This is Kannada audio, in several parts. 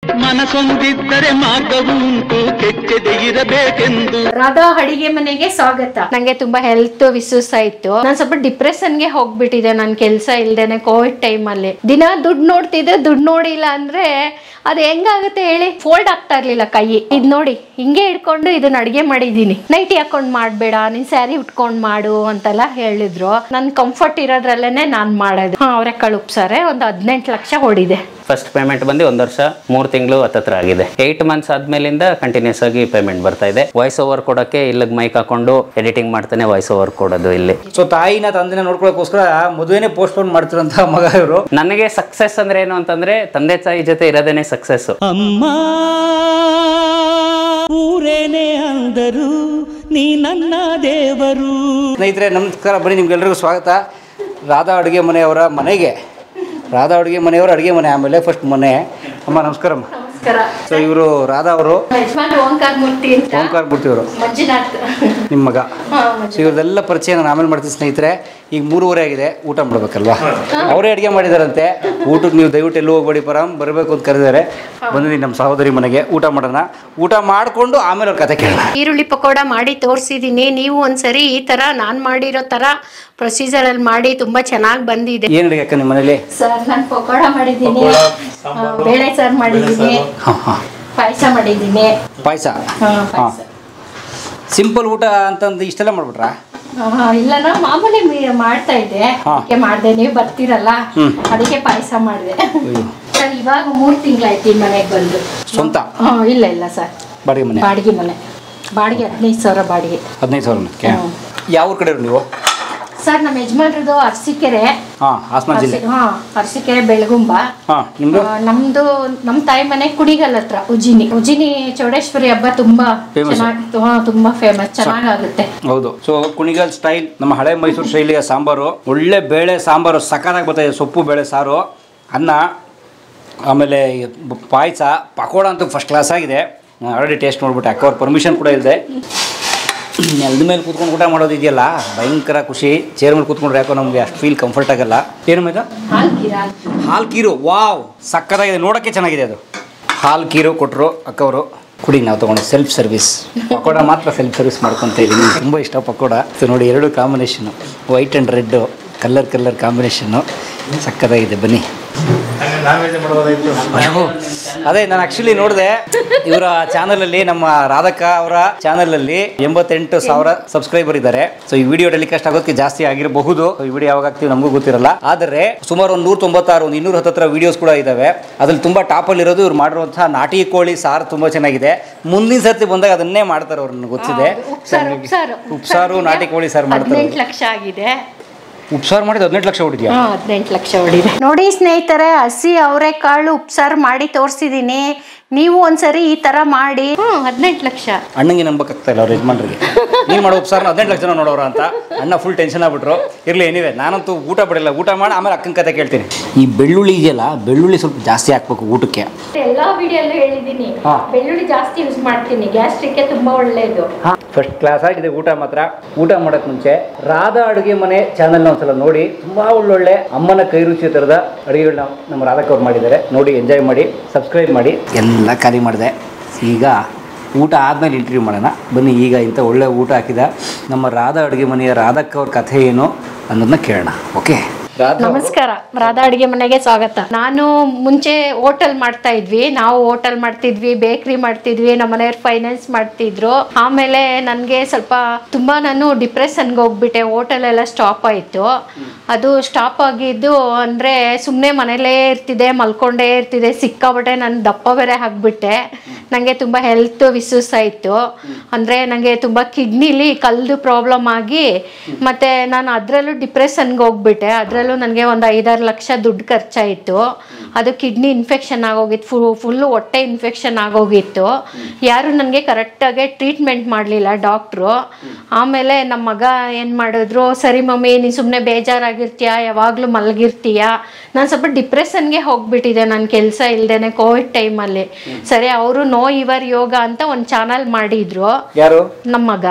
ಮನಸೊಂದಿದ್ದರೆ ಮಾರ್ಗವು ಉಂಟು ಕೆಚ್ಚದೆ ಇರಬೇಕೆಂದು ರಾಧಾ ಅಡಿಗೆ ಮನೆಗೆ ಸ್ವಾಗತ ನಂಗೆ ತುಂಬಾ ಹೆಲ್ತ್ ವಿಸೂಸ್ ಆಯ್ತು ನಾನ್ ಸ್ವಲ್ಪ ಡಿಪ್ರೆಷನ್ ಗೆ ಹೋಗ್ಬಿಟ್ಟಿದೆ ನನ್ ಕೆಲ್ಸ ಇಲ್ದೇನೆ ಕೋವಿಡ್ ಟೈಮ್ ಅಲ್ಲಿ ದಿನ ದುಡ್ಡು ನೋಡ್ತಿದ್ದೆ ದುಡ್ಡು ನೋಡಿಲ್ಲ ಅಂದ್ರೆ ಅದು ಹೆಂಗಾಗುತ್ತೆ ಹೇಳಿ ಫೋಲ್ಡ್ ಆಗ್ತಾ ಇರ್ಲಿಲ್ಲ ಕೈ ಇದ್ ನೋಡಿ ಹಿಂಗೆ ಇಟ್ಕೊಂಡು ಇದನ್ನ ಅಡಿಗೆ ಮಾಡಿದೀನಿ ನೈಟಿ ಹಾಕೊಂಡ್ ಮಾಡ್ಬೇಡ ನೀನ್ ಸ್ಯಾರಿ ಉಟ್ಕೊಂಡ್ ಮಾಡು ಅಂತೆಲ್ಲ ಹೇಳಿದ್ರು ನನ್ ಕಂಫರ್ಟ್ ಇರೋದ್ರಲ್ಲೇನೆ ನಾನ್ ಮಾಡೋದು ಹಾ ಅವರೆಕಾಳು ಉಪ್ಸಾರೆ ಒಂದು ಹದಿನೆಂಟು ಲಕ್ಷ ಹೊಡಿದೆ ಫಸ್ಟ್ ಪೇಮೆಂಟ್ ಬಂದು ಒಂದು ವರ್ಷ ಮೂರು ತಿಂಗಳು ಹತ್ತತ್ರ ಆಗಿದೆ ಏಯ್ಟ್ ಮಂತ್ಸ್ ಆದ್ಮೇಲಿಂದ ಕಂಟಿನ್ಯೂಸ್ ಆಗಿ ಪೇಮೆಂಟ್ ಬರ್ತಾ ಇದೆ ವಾಯ್ಸ್ ಓವರ್ ಕೊಡೋಕ್ಕೆ ಇಲ್ಲಿಗೆ ಮೈಕ್ ಹಾಕೊಂಡು ಎಡಿಟಿಂಗ್ ಮಾಡ್ತಾನೆ ವಾಯ್ಸ್ ಓವರ್ ಕೊಡೋದು ಇಲ್ಲಿ ಸೊ ತಾಯಿನ ತಂದೆನ ನೋಡ್ಕೊಳ್ಳೋಕೋಸ್ಕರ ಮದುವೆನೇ ಪೋಸ್ಟ್ಪೋನ್ ಮಾಡ್ತಿರೋಂಥ ಮಗ ಇವರು ನನಗೆ ಸಕ್ಸಸ್ ಅಂದ್ರೆ ಏನು ಅಂತಂದ್ರೆ ತಂದೆ ತಾಯಿ ಜೊತೆ ಇರೋದೇನೆ ಸಕ್ಸಸ್ ಅಮ್ಮ ಊರೇನೆ ಅಂದರು ನೀ ನನ್ನ ದೇವರು ಸ್ನೇಹಿತರೆ ನಮಸ್ಕಾರ ಬನ್ನಿ ನಿಮ್ಗೆಲ್ರಿಗೂ ಸ್ವಾಗತ ರಾಧಾ ಅಡುಗೆ ಮನೆಯವರ ಮನೆಗೆ ರಾಧಾ ಅಡುಗೆ ಮನೆಯವರ ಅಡುಗೆ ಮನೆ ಆಮೇಲೆ ಫಸ್ಟ್ ಮನೆ ಅಮ್ಮ ನಮಸ್ಕಾರಮ್ಮ ನಮಸ್ಕಾರ ಸೊ ಇವರು ರಾಧಾ ಅವರು ಯಜಮಾನ್ ಓಂಕಾರ ಮೂರ್ತಿ ಅಂತ ಓಂಕಾರ ಬಿಡ್ತಿವರು ಮಂಜುನಾಥ್ ನಿಮ್ಮ ಮಗ ಹಾ, ಸೊ ಇವ್ರದೆಲ್ಲ ಪರಿಚಯ ನಾನು ಆಮೇಲೆ ಮಾಡ್ತೀನಿ ಸ್ನೇಹಿತರೆ ಈಗ ಮೂರುವರೆ ಆಗಿದೆ ಊಟ ಮಾಡ್ಬೇಕಲ್ವಾ ಅವರೇ ಅಡುಗೆ ಮಾಡಿದಾರಂತೆ ಊಟಕ್ಕೆ ನೀವು ದಯವಿಟ್ಟು ಎಲ್ಲೂ ಹೋಗ್ಬೇಡಿ ಪರಂ ಬರಬೇಕು ಅಂತ ಕರೆದಿದ್ದಾರೆ ಬಂದಿದ್ದೀನಿ ನಮ್ಮ ಸಹೋದರಿ ಮನೆಗೆ ಊಟ ಮಾಡೋಣ ಊಟ ಮಾಡಿಕೊಂಡು ಆಮೇಲೆ ಅವ್ರ ಕತೆ ಕೇಳೋಣ ಈರುಳ್ಳಿ ಪಕೋಡ ಮಾಡಿ ತೋರಿಸಿದ್ದೀನಿ ನೀವು ಒಂದ್ಸರಿ ಈ ತರ ನಾನ್ ಮಾಡಿರೋ ತರ ಪ್ರೊಸೀಜರ್ ಅಲ್ಲಿ ಮಾಡಿ ತುಂಬಾ ಚೆನ್ನಾಗಿ ಬಂದಿದೆ ಏನು ಅಡುಗೆ ಅಕ್ಕ ನಿಮ್ಮ ಮನೇಲಿ ಸರ್ ನಾನು ಪಕೋಡ ಮಾಡಿದ್ದೀನಿ ಆ, ಬೇಳೆ ಸಾರು ಮಾಡಿದ್ದೀನಿ ಹಾಂ ಹಾಂ ಪಾಯಸ ಮಾಡಿದ್ದೀನಿ ಪಾಯಸ ಹಾ, ಹಾಂ ಪಾಯ್ಸ. ಸಿಂಪಲ್ ಊಟ ಅಂತಂದು ಇಷ್ಟೆಲ್ಲ ಮಾಡ್ಬಿಟ್ರಾ ಆ, ಇಲ್ಲ ನಾ ಮಾಮೂಲಿ ಮಿ- ಮಾಡ್ತಾ ಇದ್ದೆ ಹಾ. ಅದಕ್ಕೆ ಮಾಡಿದೆ ನೀವು ಬರ್ತೀರಲ್ಲ ಹ್ಮ್. ಅದಕ್ಕೆ ಪಾಯಸ ಮಾಡಿದೆ ಸರ್ ಇವಾಗ ಮೂರು ತಿಂಗಳಾಯ್ತು ಈ ಮನೆಗೆ ಬಂದು ಸ್ವಂತ ಹಾ, ಇಲ್ಲ ಇಲ್ಲ ಸರ್ ಬಾಡಿಗೆ ಮನೆ ಬಾಡಿಗೆ ಮನೆ ಬಾಡಿಗೆ ಹದಿನೈದು ಸಾವಿರ ಬಾಡಿಗೆ ಹದಿನೈದು ಸಾವಿರ ಮನೆಗೆ ಹ್ಮ್. ಯಾವ ಊರ್ ಕಡೆ ಇರೋದು ನೀವು ಸರ್ ನಮ್ಮ ಯಜಮಾನ್ರದ್ದು ಅರಸೀಕೆರೆ ಹಾಂ ಹಾಸನ ಜಿಲ್ಲೆ ಅರಸಿ- ಹಾ ಅರಸೀಕೆರೆ ಬೆಳಗುಂಬ ಹಾಂ ನಿಮ್ಮದು ಆ, ನಮ್ದು ನಮ್ಮ ತಾಯಿ ಮನೆ ಕುಣಿಗಲ್ ಹತ್ರ ಉಜಿನಿ ಉಜಿನಿ ಚೌಡೇಶ್ವರಿ ಹಬ್ಬ ತುಂಬಾ Famous. ಚೆನ್ನಾಗಿ ಹಾ ತುಂಬಾ ಫೇಮಸ್ ಚೆನ್ನಾಗಾಗುತ್ತೆ ಹೌದು ಸೊ ಕುಣಿಗಲ್ ಸ್ಟೈಲ್ ನಮ್ಮ ಹಳೆ ಮೈಸೂರು ಶೈಲಿಯ ಸಾಂಬಾರು ಒಳ್ಳೆ ಬೇಳೆ ಸಾಂಬಾರು ಸಖತ್ತಾಗಿ ಬರ್ತಾಯಿದೆ ಸೊಪ್ಪು ಬೇಳೆ ಸಾರು ಅನ್ನ ಆಮೇಲೆ ಪಾಯಸ ಪಕೋಡ ಅಂತೂ ಫಸ್ಟ್ ಕ್ಲಾಸ್ ಆಗಿದೆ ನಾನು ಆಲ್ರೆಡಿ ಟೇಸ್ಟ್ ನೋಡ್ಬಿಟ್ಟೆ ಅಕ್ಕ ಅವ್ರ ಪರ್ಮಿಷನ್ ಕೂಡ ಇದೆ ನೆಲದ ಮೇಲೆ ಕೂತ್ಕೊಂಡು ಊಟ ಮಾಡೋದು ಇದೆಯಲ್ಲ ಭಯಂಕರ ಖುಷಿ ಚೇರ್ ಮೇಲೆ ಕೂತ್ಕೊಂಡ್ರೆ ಯಾಕೋ ನಮಗೆ ಅಷ್ಟು ಫೀಲ್ ಕಂಫರ್ಟ್ ಆಗಲ್ಲ ಏನು ಮೇದ ಹಾಲ್ ಗಿರಾ ಹಾಲು ಕೀರು ವಾವ್ ಸಕ್ಕತ್ತಾಗಿದೆ ನೋಡೋಕ್ಕೆ ಚೆನ್ನಾಗಿದೆ ಅದು ಹಾಲು ಕೀರು ಕೊಟ್ಟರು ಅಕ್ಕವರು ಕುಡಿ ನಾವು ತೊಗೊಂಡು ಸೆಲ್ಫ್ ಸರ್ವಿಸ್ ಪಕೋಡ ಮಾತ್ರ ಸೆಲ್ಫ್ ಸರ್ವಿಸ್ ಮಾಡ್ಕೊತ ಇದ್ದೀನಿ ತುಂಬ ಇಷ್ಟ ಪಕೋಡ ಇದು ನೋಡಿ ಎರಡು combination white and red colour colour combination ಸಕ್ಕತ್ತಾಗಿದೆ ಬನ್ನಿ ಅಯ್ಯೋ, ಅದೇ ನಾನು ಆಕ್ಚುಲಿ ನೋಡಿದೆ ಇವರ ಚಾನಲಲ್ಲಿ ನಮ್ಮ ರಾಧಕ್ಕ ಅವರ ಚಾನಲಲ್ಲಿ ಎಂಬತ್ತೆಂಟು ಸಾವಿರ ಸಬ್ಸ್ಕ್ರೈಬರ್ ಇದ್ದಾರೆ ಸೊ ಈ ವಿಡಿಯೋ ಟೆಲಿಕಾಸ್ಟ್ ಆಗೋದಕ್ಕೆ ಜಾಸ್ತಿ ಆಗಿರಬಹುದು ಈ ವಿಡಿಯೋ ಯಾವಾಗ ಆಗ್ತೀವಿ ನಮಗೂ ಗೊತ್ತಿರಲ್ಲ ಆದರೆ ಸುಮಾರು ಒಂದು ನೂರ ತೊಂಬತ್ತಾರು ಒಂದು ಇನ್ನೂರ ಹತ್ತತ್ರ ವಿಡಿಯೋಸ್ ಕೂಡ ಇದಾವೆ ಅದ್ರಲ್ಲಿ ತುಂಬಾ ಟಾಪ್ ಅಲ್ಲಿ ಇರೋದು ಇವ್ರು ಮಾಡಿರುವಂತಹ ನಾಟಿ ಕೋಳಿ ಸಾರು ತುಂಬಾ ಚೆನ್ನಾಗಿದೆ ಮುಂದಿನ ಸರ್ತಿ ಬಂದಾಗ ಅದನ್ನೇ ಮಾಡ್ತಾರೆ ಅವ್ರು ನನಗೆ ಗೊತ್ತಿದೆ ಉಪ್ಸಾರು ಉಪ್ಸಾರು ಉಪ್ಸಾರು ನಾಟಿ ಕೋಳಿ ಸಾರು ಮಾಡ್ತಾರೆ ಹದಿನೆಂಟು ಲಕ್ಷ ಆಗಿದೆ ಉಪ್ಸಾರು ಮಾಡಿದ ಹದಿನೆಂಟು ಲಕ್ಷ ಹೊಡಿದ್ಯಾ ಹಾ ಹದಿನೆಂಟು ಲಕ್ಷ ಹೊಡಿದೆ ನೋಡಿ ಸ್ನೇಹಿತರೆ ಹಸಿ ಅವರೆಕಾಳು ಉಪ್ಸಾರು ಮಾಡಿ ತೋರಿಸಿದೀನಿ ನೀವು ಒಂದ್ಸರಿ ಈ ತರ ಮಾಡಿ ಹ್ಮ್ ಹದಿನೆಂಟು ಲಕ್ಷ ಅಣ್ಣಂಗೆ ನಂಬಕ್ಕಾಗ್ತಾ ಇಲ್ಲ ಅವ್ರ ಯಜಮಾನ್ರಿಗೆ ನೀನು ಮಾಡೋ ಉಪ್ಸಾರನ ಹದಿನೆಂಟು ಲಕ್ಷ ಜನ ನೋಡೋರ ಅಂತ ಅಣ್ಣ ಫುಲ್ ಟೆನ್ಷನ್ ಆಗ್ಬಿಟ್ರು ಇರಲಿ ಏನಿವೆ ನಾನಂತೂ ಊಟ ಬಿಡಲ್ಲ ಊಟ ಮಾಡಿ ಆಮೇಲೆ ಅಕ್ಕನ ಕತೆ ಕೇಳ್ತೀನಿ ಈ ಬೆಳ್ಳುಳ್ಳಿ ಇದೆಯಲ್ಲ ಬೆಳ್ಳುಳ್ಳಿ ಸ್ವಲ್ಪ ಜಾಸ್ತಿ ಹಾಕ್ಬೇಕು ಊಟಕ್ಕೆ ಎಲ್ಲಾ ವಿಡಿಯೋಲ್ಲೂ ಹೇಳಿದೀನಿ ಹಾ. ಬೆಳ್ಳುಳ್ಳಿ ಜಾಸ್ತಿ ಯೂಸ್ ಮಾಡ್ತೀನಿ ಗ್ಯಾಸ್ಟ್ರಿಕ್ಗೆ ತುಂಬಾ ಒಳ್ಳೇದು ಫಸ್ಟ್ ಕ್ಲಾಸ್ ಆಗಿದೆ ಊಟ ಮಾತ್ರ ಊಟ ಮಾಡೋಕೆ ಮುಂಚೆ ರಾಧಾ ಅಡುಗೆ ಮನೆ ಚಾನಲ್ನ ಒಂದ್ಸಲ ನೋಡಿ ತುಂಬ ಒಳ್ಳೊಳ್ಳೆ ಅಮ್ಮನ ಕೈ ರುಚಿ ಥರದ ಅಡುಗೆಗಳನ್ನ ನಮ್ಮ ರಾಧಕ್ಕ ಅವ್ರು ಮಾಡಿದ್ದಾರೆ ನೋಡಿ ಎಂಜಾಯ್ ಮಾಡಿ ಸಬ್ಸ್ಕ್ರೈಬ್ ಮಾಡಿ ಎಲ್ಲ ಖಾಲಿ ಮಾಡಿದೆ ಈಗ ಊಟ ಆದಮೇಲೆ ಇಂಟರ್ವ್ಯೂ ಮಾಡೋಣ ಬನ್ನಿ ಈಗ ಇಂಥ ಒಳ್ಳೆ ಊಟ ಹಾಕಿದ ನಮ್ಮ ರಾಧಾ ಅಡುಗೆ ಮನೆಯ ರಾಧಕ್ಕ ಅವ್ರ ಕಥೆ ಏನು ಅನ್ನೋದನ್ನ ಕೇಳೋಣ ಓಕೆ ರಾಧಾ ನಮಸ್ಕಾರ ರಾಧಾ ಅಡಿಗೆ ಮನೆಗೆ ಸ್ವಾಗತ ನಾನು ಮುಂಚೆ ಹೋಟೆಲ್ ಮಾಡ್ತಾ ಇದ್ವಿ ನಾವು ಹೋಟೆಲ್ ಮಾಡ್ತಿದ್ವಿ ಬೇಕರಿ ಮಾಡ್ತಿದ್ವಿ ನಮ್ಮ ಮನೆಯವ್ರು ಫೈನಾನ್ಸ್ ಮಾಡ್ತಿದ್ರು ಆಮೇಲೆ ನನಗೆ ಸ್ವಲ್ಪ ತುಂಬಾ ನಾನು ಡಿಪ್ರೆಷನ್ಗೆ ಹೋಗ್ಬಿಟ್ಟೆ ಹೋಟೆಲ್ ಎಲ್ಲ ಸ್ಟಾಪ್ ಆಯಿತು ಅದು ಸ್ಟಾಪ್ ಆಗಿದ್ದು ಅಂದರೆ ಸುಮ್ಮನೆ ಮನೇಲೇ ಇರ್ತಿದೆ ಮಲ್ಕೊಂಡೇ ಇರ್ತಿದೆ ಸಿಕ್ಕಾಬಟ್ಟೆ ನಾನು ದಪ್ಪ ಬೇರೆ ಆಗಿಬಿಟ್ಟೆ ನನಗೆ ತುಂಬ ಹೆಲ್ತ್ ವಿಸೂಸ್ ಆಯಿತು ಅಂದರೆ ನನಗೆ ತುಂಬ ಕಿಡ್ನಿಲಿ ಕಲ್ದು ಪ್ರಾಬ್ಲಮ್ ಆಗಿ ಮತ್ತು ನಾನು ಅದರಲ್ಲೂ ಡಿಪ್ರೆಷನ್ಗೆ ಹೋಗ್ಬಿಟ್ಟೆ ಅದರಲ್ಲೂ ನನಗೆ ಒಂದು ಐದಾರು ಲಕ್ಷ ದುಡ್ಡು ಖರ್ಚಾಯಿತು ಅದು ಕಿಡ್ನಿ ಇನ್ಫೆಕ್ಷನ್ ಆಗೋಗಿತ್ತು ಫು ಫುಲ್ಲು ಹೊಟ್ಟೆ ಇನ್ಫೆಕ್ಷನ್ ಆಗೋಗಿತ್ತು ಯಾರು ನನಗೆ ಕರೆಕ್ಟಾಗಿ ಟ್ರೀಟ್ಮೆಂಟ್ ಮಾಡಲಿಲ್ಲ ಡಾಕ್ಟ್ರು ಆಮೇಲೆ ನಮ್ಮ ಮಗ ಏನು ಮಾಡಿದ್ರು ಸರಿ ಮಮ್ಮಿ ನೀನು ಸುಮ್ಮನೆ ಬೇಜಾರಾಗಿರ್ತೀಯ ಯಾವಾಗಲೂ ಮಲಗಿರ್ತೀಯ ನಾನು ಸ್ವಲ್ಪ ಡಿಪ್ರೆಷನ್ಗೆ ಹೋಗ್ಬಿಟ್ಟಿದೆ ನನ್ನ ಕೆಲಸ ಇಲ್ದೇನೆ ಕೋವಿಡ್ ಟೈಮಲ್ಲಿ ಸರಿ ಅವರು ನೋ ಇವರ್ ಯೋಗ ಅಂತ ಒಂದು ಚಾನಲ್ ಮಾಡಿದ್ರು ಯಾರು ನಮ್ಮ ಮಗ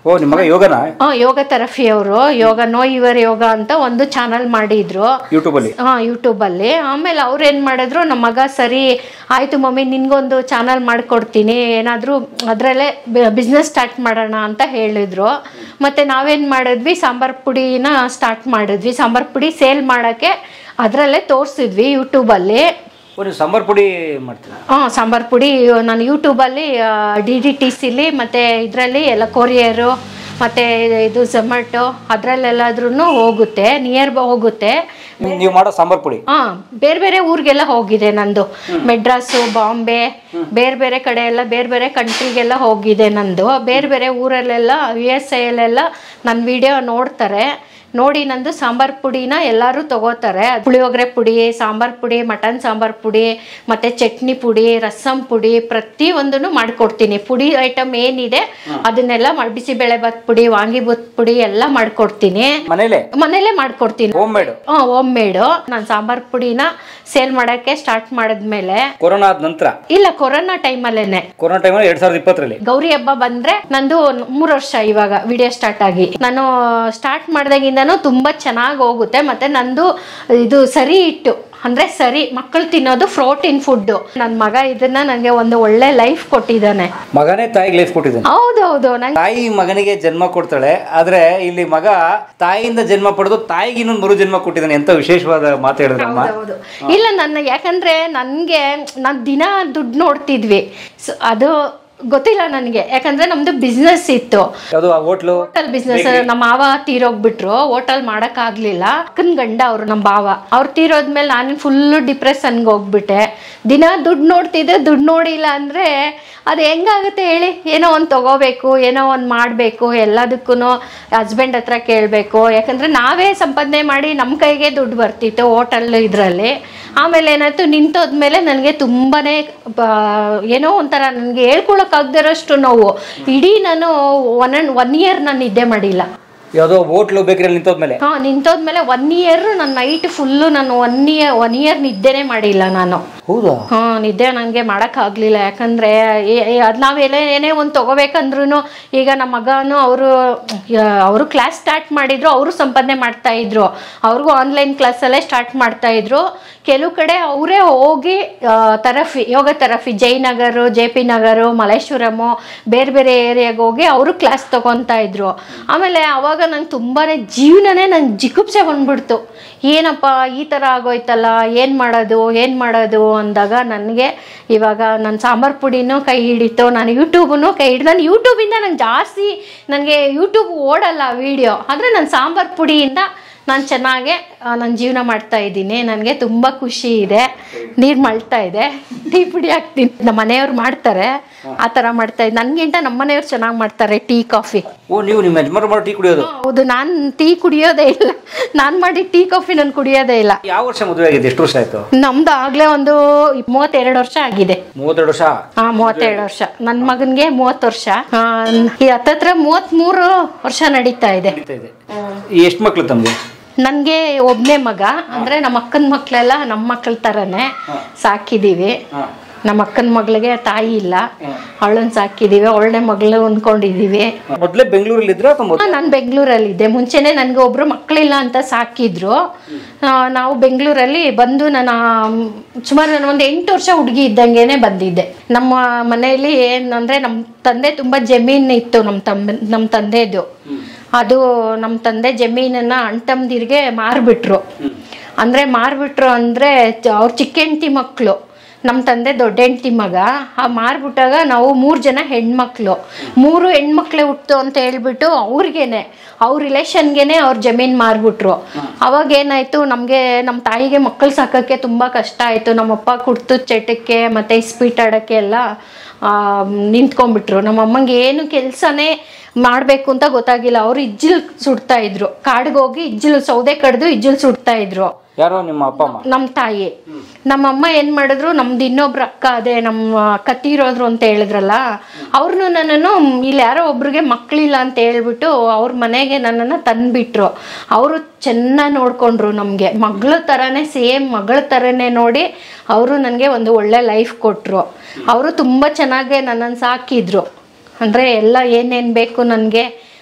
ಓ ನಿಮ್ಮ ಮಗ ಯೋಗನ ಆ, ಯೋಗ ಥೆರಪಿ ಅವರು ಯೋಗ ನೋ ಯುವರ್ ಯೋಗ ಅಂತ ಒಂದು ಚಾನಲ್ ಮಾಡಿದ್ರು ಯೂಟ್ಯೂಬಲ್ಲಿ ಹಾ ಯೂಟ್ಯೂಬಲ್ಲಿ ಆಮೇಲೆ ಅವ್ರು ಏನು ಮಾಡಿದ್ರು ನಮ್ಮ ಮಗ ಸರಿ ಆಯಿತು ಮಮ್ಮಿ ನಿನ್ಗೊಂದು ಚಾನಲ್ ಮಾಡಿಕೊಡ್ತೀನಿ ಏನಾದರೂ ಅದರಲ್ಲೇ ಬಿಸ್ನೆಸ್ ಸ್ಟಾರ್ಟ್ ಮಾಡೋಣ ಅಂತ ಹೇಳಿದ್ರು ಮತ್ತು ನಾವೇನು ಮಾಡಿದ್ವಿ ಸಾಂಬಾರ್ ಪುಡಿನ ಸ್ಟಾರ್ಟ್ ಮಾಡಿದ್ವಿ ಸಾಂಬಾರ್ ಪುಡಿ ಸೇಲ್ ಮಾಡೋಕ್ಕೆ ಅದರಲ್ಲೇ ತೋರಿಸಿದ್ವಿ ಯೂಟ್ಯೂಬಲ್ಲಿ ಓ ನೀವು ಸಾಂಬಾರ್ ಪುಡಿ ಮಾಡ್ತೀರಾ ಹಾಂ ಸಾಂಬಾರ್ ಪುಡಿ ನಾನು ಯೂಟ್ಯೂಬಲ್ಲಿ ಡಿ ಡಿ ಟಿ ಸಿಲಿ ಮತ್ತು ಇದರಲ್ಲಿ ಎಲ್ಲ ಕೊರಿಯರು ಮತ್ತು ಇದು ಝೊಮ್ಯಾಟೊ ಅದರಲ್ಲೆಲ್ಲಾದ್ರೂ ಹೋಗುತ್ತೆ ನಿಯರ್ ಹೋಗುತ್ತೆ ನೀವು ಮಾಡೋ ಸಾಂಬಾರ್ ಪುಡಿ ಹಾ ಬೇರೆ ಬೇರೆ ಊರಿಗೆಲ್ಲ ಹೋಗಿದೆ ನಂದು ಮೆಡ್ರಾಸು ಬಾಂಬೆ ಬೇರೆ ಬೇರೆ ಕಡೆ ಎಲ್ಲ ಬೇರೆ ಬೇರೆ ಕಂಟ್ರಿಗೆಲ್ಲ ಹೋಗಿದೆ ನಂದು ಬೇರೆ ಬೇರೆ ಊರಲ್ಲೆಲ್ಲ ಯು ಎಸ್ ಐಲೆಲ್ಲ ನನ್ನ ವಿಡಿಯೋ ನೋಡ್ತಾರೆ ನೋಡಿ ನಂದು ಸಾಂಬಾರ್ ಪುಡಿನ ಎಲ್ಲರೂ ತಗೋತಾರೆ ಪುಳಿಯೋಗರೆ ಪುಡಿ ಸಾಂಬಾರ್ ಪುಡಿ ಮಟನ್ ಸಾಂಬಾರ್ ಪುಡಿ ಮತ್ತೆ ಚಟ್ನಿ ಪುಡಿ ರಸಂ ಪುಡಿ ಪ್ರತಿ ಒಂದನ್ನು ಮಾಡ್ಕೊಡ್ತೀನಿ ಪುಡಿ ಐಟಮ್ ಏನಿದೆ ಅದನ್ನೆಲ್ಲ ಮಾಡಿ ಬಿಸಿಬೇಳೆ ಭಾತ್ ಪುಡಿ ವಾಂಗಿಭೂತ್ ಪುಡಿ ಎಲ್ಲ ಮಾಡ್ಕೊಡ್ತೀನಿ ಮನೇಲೆ ಮನೇಲೆ ಮಾಡ್ಕೊಡ್ತೀನಿ ಹೋಮ್ ಮೇಡ್ ಹಾಂ ಹೋಮ್ ಮೇಡು ನಾನು ಸಾಂಬಾರ್ ಪುಡಿನ ಸೇಲ್ ಮಾಡೋಕ್ಕೆ ಸ್ಟಾರ್ಟ್ ಮಾಡಿದ್ಮೇಲೆ ಕೊರೋನಾ ಆದ ನಂತರ ಇಲ್ಲ ಕೊರೋನಾ ಟೈಮಲ್ಲೇನೆ ಕೊರೋನಾ ಟೈಮಲ್ಲಿ ಎರಡ್ ಸಾವಿರದ ಇಪ್ಪತ್ತರಲ್ಲಿ ಗೌರಿ ಹಬ್ಬ ಬಂದ್ರೆ ನಂದು ಮೂರು ವರ್ಷ ಇವಾಗ ವಿಡಿಯೋ ಸ್ಟಾರ್ಟ್ ಆಗಿ ನಾನು ಸ್ಟಾರ್ಟ್ ಮಾಡ್ದಾಗಿಂದನೂ ತುಂಬಾ ಚೆನ್ನಾಗಿ ಹೋಗುತ್ತೆ ಮತ್ತೆ ನಂದು ಇದು ಸರಿ ಇಟ್ಟು ಅಂದ್ರೆ ಸರಿ ಮಕ್ಕಳು ತಿನ್ನೋದು ಪ್ರೋಟೀನ್ ಫುಡ್ ನನ್ನ ಮಗ ಇದನ್ನ ನನಗೆ ಒಂದು ಒಳ್ಳೆ ಲೈಫ್ ಕೊಟ್ಟಿದ್ದಾನೆ ಮಗನೇ ತಾಯಿಗೆ ಲೈಫ್ ಕೊಟ್ಟಿದ್ದಾನೆ ಹೌದೌದು ನಂಗೆ ತಾಯಿ ಮಗನಿಗೆ ಜನ್ಮ ಕೊಡ್ತಾಳೆ ಆದ್ರೆ ಇಲ್ಲಿ ಮಗ ತಾಯಿಯಿಂದ ಜನ್ಮ ಪಡೆದು ತಾಯಿಗೆ ಇನ್ನೊಂದು ಮರು ಜನ್ಮ ಕೊಟ್ಟಿದ್ದಾನೆ ಎಂತ ವಿಶೇಷವಾದ ಮಾತು ಹೇಳಿದ್ರಮ್ಮ ಹೌದು ಇಲ್ಲ ನನ್ನ ಯಾಕಂದ್ರೆ ನನಗೆ ನಾನು ದಿನ ದುಡ್ಡು ನೋಡ್ತಿದ್ವಿ ಸೊ ಅದು ಗೊತ್ತಿಲ್ಲ ನನಗೆ ಯಾಕಂದ್ರೆ ನಮ್ದು ಬಿಸ್ನೆಸ್ ಇತ್ತು ಯಾವುದು ಆ ಹೋಟ್ಲು ಹೋಟೆಲ್ ಬಿಸ್ನೆಸ್ ನಮ್ಮ ಮಾವ ತೀರೋಗ್ಬಿಟ್ರು ಹೋಟೆಲ್ ಮಾಡಕ್ ಆಗ್ಲಿಲ್ಲ ಅಕ್ಕನ ಗಂಡ ಅವ್ರು ನಮ್ಮ ಭಾವ ಅವ್ರು ತೀರೋದ್ಮೇಲೆ ನಾನು ಫುಲ್ ಡಿಪ್ರೆಷನ್ಗೆ ಹೋಗ್ಬಿಟ್ಟೆ ದಿನ ದುಡ್ಡು ನೋಡ್ತಿದ್ದೆ ದುಡ್ಡು ನೋಡಿಲ್ಲ ಅಂದ್ರೆ ಅದು ಹೆಂಗಾಗುತ್ತೆ ಹೇಳಿ ಏನೋ ಒಂದು ತಗೋಬೇಕು ಏನೋ ಒಂದು ಮಾಡಬೇಕು ಎಲ್ಲದಕ್ಕೂ ಹಸ್ಬೆಂಡ್ ಹತ್ರ ಕೇಳಬೇಕು ಯಾಕಂದ್ರೆ ನಾವೇ ಸಂಪಾದನೆ ಮಾಡಿ ನಮ್ಮ ಕೈಗೆ ದುಡ್ಡು ಬರ್ತಿತ್ತು ಹೋಟೆಲ್ ಇದರಲ್ಲಿ ಆಮೇಲೆ ಏನಾಯ್ತು ನಿಂತೋದ್ಮೇಲೆ ನನಗೆ ತುಂಬಾನೇ ಬ- ಏನೋ ಒಂಥರ ನನಗೆ ಹೇಳ್ಕೊಳಕ್ಕಾಗ್ದಿರೋಷ್ಟು ನೋವು ಇಡೀ ನಾನು ಒನ್ ಅಂಡ್ ಒನ್ ಇಯರ್ ನಾನು ನಿದ್ದೆ ಮಾಡಿಲ್ಲ ಯಾವುದೋ ಹೋಟ್ಲು ಬೇಕರಿಯಲ್ಲಿ ನಿಂತೋದ್ಮೇಲೆ ಹಾ ನಿಂತೋದ್ಮೇಲೆ ಒನ್ ಇಯರ್ ನನ್ನ ನೈಟ್ ಫುಲ್ಲು ನಾನು ಒನ್ ಇಯರ್ ಒನ್ ಇಯರ್ ನಿದ್ದೆನೇ ಮಾಡಿಲ್ಲ ನಾನು ಹೌದಾ ಹಾ ನಿದ್ದೆ ನನಗೆ ಮಾಡೋಕ್ಕಾಗಲಿಲ್ಲ ಯಾಕಂದರೆ ಅದು ನಾವೆಲ್ಲ ಏನೇ ಒಂದು ತೊಗೋಬೇಕಂದ್ರೂ ಈಗ ನಮ್ಮ ಮಗನೂ ಅವರು ಅವರು ಕ್ಲಾಸ್ ಸ್ಟಾರ್ಟ್ ಮಾಡಿದ್ರು ಅವರು ಸಂಪಾದನೆ ಮಾಡ್ತಾ ಇದ್ರು ಅವ್ರಿಗೂ ಆನ್ಲೈನ್ ಕ್ಲಾಸಲ್ಲೇ ಸ್ಟಾರ್ಟ್ ಮಾಡ್ತಾ ಇದ್ರು ಕೆಲವು ಕಡೆ ಅವರೇ ಹೋಗಿ ಆ, ತರಫಿ ಯೋಗ ತರಫಿ ಜಯನಗರು ಜೆ ಪಿ ನಗರು ಮಲ್ಲೇಶ್ವರಮು ಬೇರೆ ಬೇರೆ ಏರಿಯಾಗೆ ಹೋಗಿ ಅವರು ಕ್ಲಾಸ್ ತಗೊತಾ ಇದ್ರು ಆಮೇಲೆ ಅವಾಗ ನಂಗೆ ತುಂಬಾ ಜೀವನನೇ ನಂಗೆ ಜಿಗುಪ್ಸೆ ಬಂದ್ಬಿಡ್ತು ಏನಪ್ಪ ಈ ಥರ ಆಗೋಯ್ತಲ್ಲ ಏನು ಮಾಡೋದು ಏನು ಮಾಡೋದು ಅಂದಾಗ ನನಗೆ ಇವಾಗ ನನ್ನ ಸಾಂಬಾರ್ ಪುಡಿನೂ ಕೈ ಹಿಡಿತು ನಾನು ಯೂಟ್ಯೂಬನ್ನು ಕೈ ಹಿಡಿದು ನಾನು ಯೂಟ್ಯೂಬಿಂದ ನಂಗೆ ಜಾಸ್ತಿ ನನಗೆ ಯೂಟ್ಯೂಬ್ ಓಡಲ್ಲ ವೀಡಿಯೋ ಆದರೆ ನಾನು ಸಾಂಬಾರ್ ಪುಡಿಯಿಂದ ನಾನು ಚೆನ್ನಾಗೆ ನನ್ನ ಜೀವನ ಮಾಡ್ತಾ ಇದ್ದೀನಿ ನನಗೆ ತುಂಬ ಖುಷಿ ಇದೆ ನೀರು ಮಳ್ತಾ ಇದೆ ಟೀ ಪುಡಿ ಹಾಕ್ತೀನಿ ನಮ್ಮ ಮನೆಯವ್ರು ಮಾಡ್ತಾರೆ ಆ ಥರ ಮಾಡ್ತಾ ಇದ್ದೆ ನನಗಿಂತ ನಮ್ಮ ಮನೆಯವ್ರು ಚೆನ್ನಾಗಿ ಮಾಡ್ತಾರೆ ಟೀ ಕಾಫಿ ಓ ನೀವು ನಿಮ್ಮ ಯಜಮಾನ ಮಾಡೋ ಟೀ ಕುಡಿಯೋದು ಹೌದು ನಾನು ಟೀ ಕುಡಿಯೋದೇ ಇಲ್ಲ ನಾನು ಮಾಡಿ ಟೀ ಕಾಫಿ ನಾನು ಕುಡಿಯೋದೇ ಇಲ್ಲ ಯಾವ ವರ್ಷ ಮದುವೆ ಆಗಿದೆ ಎಷ್ಟು ವರ್ಷ ಆಯ್ತು ನಮ್ದು ಆಗ್ಲೇ ಒಂದು ಮೂವತ್ತೆರಡು ವರ್ಷ ಆಗಿದೆ ಮೂವತ್ತೆರಡು ವರ್ಷ ಹಾ ಮೂವತ್ತೆರಡು ವರ್ಷ ನನ್ನ ಮಗನ್ಗೆ ಮೂವತ್ತು ವರ್ಷ ಆ, ಈ ಹತ್ತತ್ರ ಮೂವತ್ತ್ಮೂರು ವರ್ಷ ನಡೀತಾ ಇದೆ ನಡೀತಾ ಇದೆ ಎಷ್ಟು ಮಕ್ಳು ತಮ್ಗೆ ನನಗೆ ಒಬ್ಬನೇ ಮಗ ಅಂದರೆ ನಮ್ಮ ಅಕ್ಕನ ಮಕ್ಕಳೆಲ್ಲ ನಮ್ಮ ಮಕ್ಕಳ ಥರನೇ ಸಾಕಿದ್ದೀವಿ ನಮ್ಮ ಅಕ್ಕನ ಮಗಳಿಗೆ ತಾಯಿ ಇಲ್ಲ ಅವಳನ್ನ ಸಾಕಿದ್ದೀವಿ ಅವಳನ್ನೇ ಮಗಳು ಅಂದ್ಕೊಂಡಿದ್ದೀವಿ ಮೊದಲೇ ಬೆಂಗಳೂರಲ್ಲಿ ಇದ್ರ ಅಥವಾ ಮೊದ್ಲು- ನಾನು ಬೆಂಗಳೂರಲ್ಲಿದ್ದೆ ಮುಂಚೆನೆ ನನಗೆ ಒಬ್ರು ಮಕ್ಕಳಿಲ್ಲ ಅಂತ ಸಾಕಿದ್ರು ಆ, ನಾವು ಬೆಂಗಳೂರಲ್ಲಿ ಬಂದು ನಾನು ಸುಮಾರು ನಾನು ಒಂದು ಎಂಟು ವರ್ಷ ಹುಡುಗಿ ಇದ್ದಂಗೆನೆ ಬಂದಿದ್ದೆ ನಮ್ಮ ಮನೆಯಲ್ಲಿ ಏನಂದ್ರೆ ನಮ್ಮ ತಂದೆ ತುಂಬ ಜಮೀನು ಇತ್ತು ನಮ್ಮ ತಮ್ಮ ನಮ್ಮ ತಂದೆದು ಅದು ನಮ್ಮ ತಂದೆ ಜಮೀನನ್ನ ಅಣ್ತಮ್ಮದಿರಿಗೆ ಮಾರ್ಬಿಟ್ರು ಅಂದರೆ ಮಾರ್ಬಿಟ್ರು ಅಂದರೆ ಅವ್ರ ಚಿಕ್ಕ ಹೆಂಡ್ತಿ ಮಕ್ಕಳು ನಮ್ಮ ತಂದೆ ದೊಡ್ಡ ಹೆಂಡ್ತಿ ಮಗ ಆ ಮಾರ್ಬಿಟ್ಟಾಗ ನಾವು ಮೂರು ಜನ ಹೆಣ್ಮಕ್ಳು ಮೂರು ಹೆಣ್ಮಕ್ಳೇ ಹುಟ್ಟು ಅಂತ ಹೇಳ್ಬಿಟ್ಟು ಅವ್ರಿಗೇನೆ ಅವ್ರ ರಿಲೇಷನ್ಗೆನೆ ಅವ್ರ ಜಮೀನ್ ಮಾರ್ಬಿಟ್ರು ಅವಾಗ ಏನಾಯ್ತು ನಮಗೆ ನಮ್ಮ ತಾಯಿಗೆ ಮಕ್ಕಳು ಸಾಕಕ್ಕೆ ತುಂಬ ಕಷ್ಟ ಆಯಿತು ನಮ್ಮಪ್ಪ ಕುಡ್ತದ ಚಟಕ್ಕೆ ಮತ್ತು ಇಸ್ಪೀಟ್ ಆಡೋಕ್ಕೆ ಎಲ್ಲ ಆ, ನಿಂತ್ಕೊಂಡ್ಬಿಟ್ರು ನಮ್ಮ ಅಮ್ಮಂಗೆ ಏನು ಕೆಲಸನೇ ಮಾಡಬೇಕು ಅಂತ ಗೊತ್ತಾಗಿಲ್ಲ ಅವ್ರು ಇಜ್ಜಿಲ್ ಸುಡ್ತಾ ಇದ್ರು ಕಾಡಿಗೆ ಹೋಗಿ ಇಜ್ಜಿಲ್ ಸೌದೆ ಕಡ್ದು ಇಜ್ಜಿಲ್ ಸುಡ್ತಾ ಇದ್ರು ಯಾರೋ ನಿಮ್ಮ ಅಪ್ಪ ಅಮ್ಮ ನಮ್ಮ ತಾಯಿ ನಮ್ಮಮ್ಮ ಏನು ಮಾಡಿದ್ರು ನಮ್ದು ಇನ್ನೊಬ್ರು ಅಕ್ಕ ಅದೇ ನಮ್ಮ ಅಕ್ಕ ತೀರೋದ್ರು ಅಂತ ಹೇಳಿದ್ರಲ್ಲ ಅವ್ರನ್ನೂ ನನ್ನನ್ನು ಇಲ್ಲಿ ಯಾರೋ ಒಬ್ರಿಗೆ ಮಕ್ಕಳಿಲ್ಲ ಅಂತ ಹೇಳ್ಬಿಟ್ಟು ಅವ್ರ ಮನೆಗೆ ನನ್ನನ್ನು ತಂದ್ಬಿಟ್ರು ಅವರು ಚೆನ್ನಾಗಿ ನೋಡ್ಕೊಂಡ್ರು ನಮಗೆ ಮಗಳ ಥರನೇ ಸೇಮ್ ಮಗಳ ಥರನೇ ನೋಡಿ ಅವರು ನನಗೆ ಒಂದು ಒಳ್ಳೆ ಲೈಫ್ ಕೊಟ್ಟರು ಅವರು ತುಂಬ ಚೆನ್ನಾಗೆ ನನ್ನನ್ನು ಸಾಕಿದ್ರು ಅಂದರೆ ಎಲ್ಲ ಏನೇನು ಬೇಕು ನನಗೆ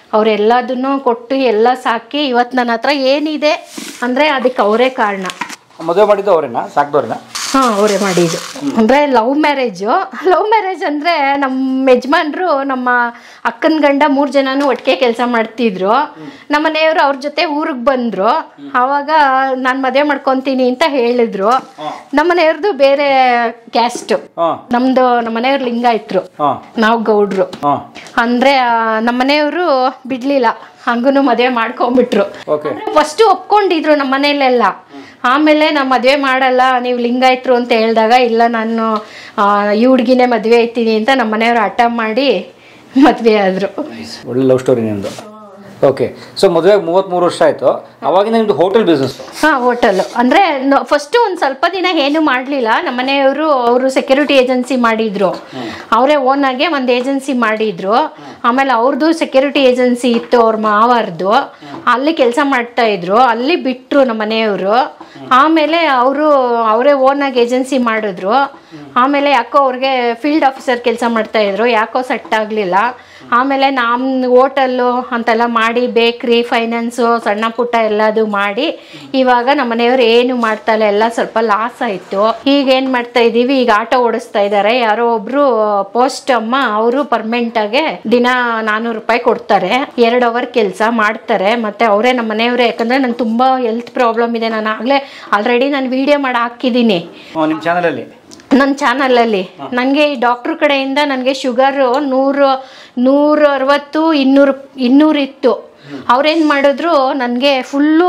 ಅವರೆಲ್ಲದನ್ನು ಕೊಟ್ಟು ಎಲ್ಲ ಸಾಕಿ ಇವತ್ತು ನನ್ನ ಹತ್ರ ಏನಿದೆ ಅಂದರೆ ಅದಕ್ಕೆ ಅವರೇ ಕಾರಣ ಮದುವೆ ಮಾಡಿದ್ದು ಅವರೇನಾ ಸಾಕ್ದವ್ರನ್ನ ಹಾಂ ಅವರೇ ಮಾಡಿದ್ದು ಅಂದರೆ ಲವ್ ಮ್ಯಾರೇಜು ಲವ್ ಮ್ಯಾರೇಜ್ ಅಂದರೆ ನಮ್ಮ ಯಜಮಾನ್ರು ನಮ್ಮ ಅಕ್ಕನ ಗಂಡ ಮೂರು ಜನನೂ ಒಟ್ಟಿಗೆ ಕೆಲಸ ಮಾಡ್ತಿದ್ರು ನಮ್ಮ ಮನೆಯವರು ಅವ್ರ ಜೊತೆ ಊರಿಗೆ ಬಂದರು ಆವಾಗ ನಾನು ಮದುವೆ ಮಾಡ್ಕೊತೀನಿ ಅಂತ ಹೇಳಿದ್ರು ನಮ್ಮ ಮನೆಯವ್ರದ್ದು ಬೇರೆ ಕ್ಯಾಸ್ಟು ಹಾಂ ನಮ್ಮದು ನಮ್ಮ ಮನೆಯವ್ರು ಲಿಂಗಾಯತ್ರು ಹಾಂ ನಾವು ಗೌಡ್ರು ಹಾಂ ಅಂದರೆ ನಮ್ಮ ಮನೆಯವರು ಬಿಡಲಿಲ್ಲ ಹಂಗೂ ಮದುವೆ ಮಾಡ್ಕೊಂಬಿಟ್ರು ಓಕೆ ಫಸ್ಟು ಒಪ್ಕೊಂಡಿದ್ರು ನಮ್ಮ ಮನೇಲೆಲ್ಲ ಆಮೇಲೆ ನಾ ಮದುವೆ ಮಾಡಲ್ಲ ನೀವು ಲಿಂಗಾಯತ್ರು ಅಂತ ಹೇಳಿದಾಗ ಇಲ್ಲ ನಾನು ಆ, ಈ ಹುಡ್ಗಿನೇ ಮದುವೆ ಐತೀನಿ ಅಂತ ನಮ್ಮ ಮನೆಯವರು ಹಠ ಮಾಡಿ ಮದುವೆ ಆದರು ಒಳ್ಳೆ ಲವ್ ಸ್ಟೋರಿ ನಿಮ್ಮದು ಓಕೆ ಸೊ ಮದುವೆಗೆ ಮೂವತ್ತ್ಮೂರು ವರ್ಷ ಆಯಿತು ಅವಾಗಿಂದ ನಿಮ್ಮದು ಹೋಟೆಲ್ ಬಿಸ್ನೆಸ್ ಹಾಂ ಹೋಟೆಲ್ ಅಂದರೆ ಫಸ್ಟು ಒಂದು ಸ್ವಲ್ಪ ದಿನ ಏನು ಮಾಡಲಿಲ್ಲ ನಮ್ಮ ಮನೆಯವರು ಅವರು ಸೆಕ್ಯೂರಿಟಿ ಏಜೆನ್ಸಿ ಮಾಡಿದ್ರು ಅವರೇ ಓನಾಗೆ ಒಂದು ಏಜೆನ್ಸಿ ಮಾಡಿದ್ರು ಆಮೇಲೆ ಅವ್ರದ್ದು ಸೆಕ್ಯೂರಿಟಿ ಏಜೆನ್ಸಿ ಇತ್ತು ಅವ್ರ ಮಾವಾರ್ದು ಅಲ್ಲಿ ಕೆಲಸ ಮಾಡ್ತಾ ಇದ್ರು ಅಲ್ಲಿ ಬಿಟ್ಟರು ನಮ್ಮ ಮನೆಯವರು ಆಮೇಲೆ ಅವರು ಅವರೇ ಓನಾಗಿ ಏಜೆನ್ಸಿ ಮಾಡಿದ್ರು ಆಮೇಲೆ ಯಾಕೋ ಅವ್ರಿಗೆ ಫೀಲ್ಡ್ ಆಫೀಸರ್ ಕೆಲಸ ಮಾಡ್ತಾ ಇದ್ರು ಯಾಕೋ ಸೆಟ್ ಆಗಲಿಲ್ಲ ಆಮೇಲೆ ನಮ್ಮ ಹೋಟೆಲ್ಲು ಅಂತೆಲ್ಲ ಮಾಡಿ ಬೇಕ್ರಿ ಫೈನಾನ್ಸು ಸಣ್ಣ ಪುಟ್ಟ ಎಲ್ಲದು ಮಾಡಿ ಇವಾಗ ನಮ್ಮ ಮನೆಯವ್ರು ಏನು ಮಾಡ್ತಾ ಇಲ್ಲ ಎಲ್ಲ ಸ್ವಲ್ಪ ಲಾಸ್ ಆಯಿತು ಈಗ ಏನು ಮಾಡ್ತಾ ಇದ್ದೀವಿ ಈಗ ಆಟೋ ಓಡಿಸ್ತಾ ಇದ್ದಾರೆ ಯಾರೋ ಒಬ್ರು ಪೋಸ್ಟ್ ಅಮ್ಮ ಅವರು ಪರ್ಮನೆಂಟಾಗೆ ದಿನ ನಾನ್ನೂರು ರೂಪಾಯಿ ಕೊಡ್ತಾರೆ ಎರಡು ಅವರ್ ಕೆಲಸ ಮಾಡ್ತಾರೆ ಮತ್ತೆ ಅವರೇ ನಮ್ಮ ಮನೆಯವರೇ ಯಾಕಂದ್ರೆ ನಂಗೆ ತುಂಬ ಹೆಲ್ತ್ ಪ್ರಾಬ್ಲಮ್ ಇದೆ ನಾನು ಆಗಲೇ ಆಲ್ರೆಡಿ ನಾನು ವಿಡಿಯೋ ಮಾಡಿ ಹಾಕಿದ್ದೀನಿ ನಿಮ್ಮ ಚಾನಲಲ್ಲಿ ನನ್ನ ಚಾನಲಲ್ಲಿ ನನಗೆ ಈ ಡಾಕ್ಟ್ರ್ ಕಡೆಯಿಂದ ನನಗೆ ಶುಗರು ನೂರು ನೂರ ಅರವತ್ತು ಇನ್ನೂರು ಇನ್ನೂರು ಇತ್ತು ಅವ್ರೇನು ಮಾಡಿದ್ರು ನನಗೆ ಫುಲ್ಲು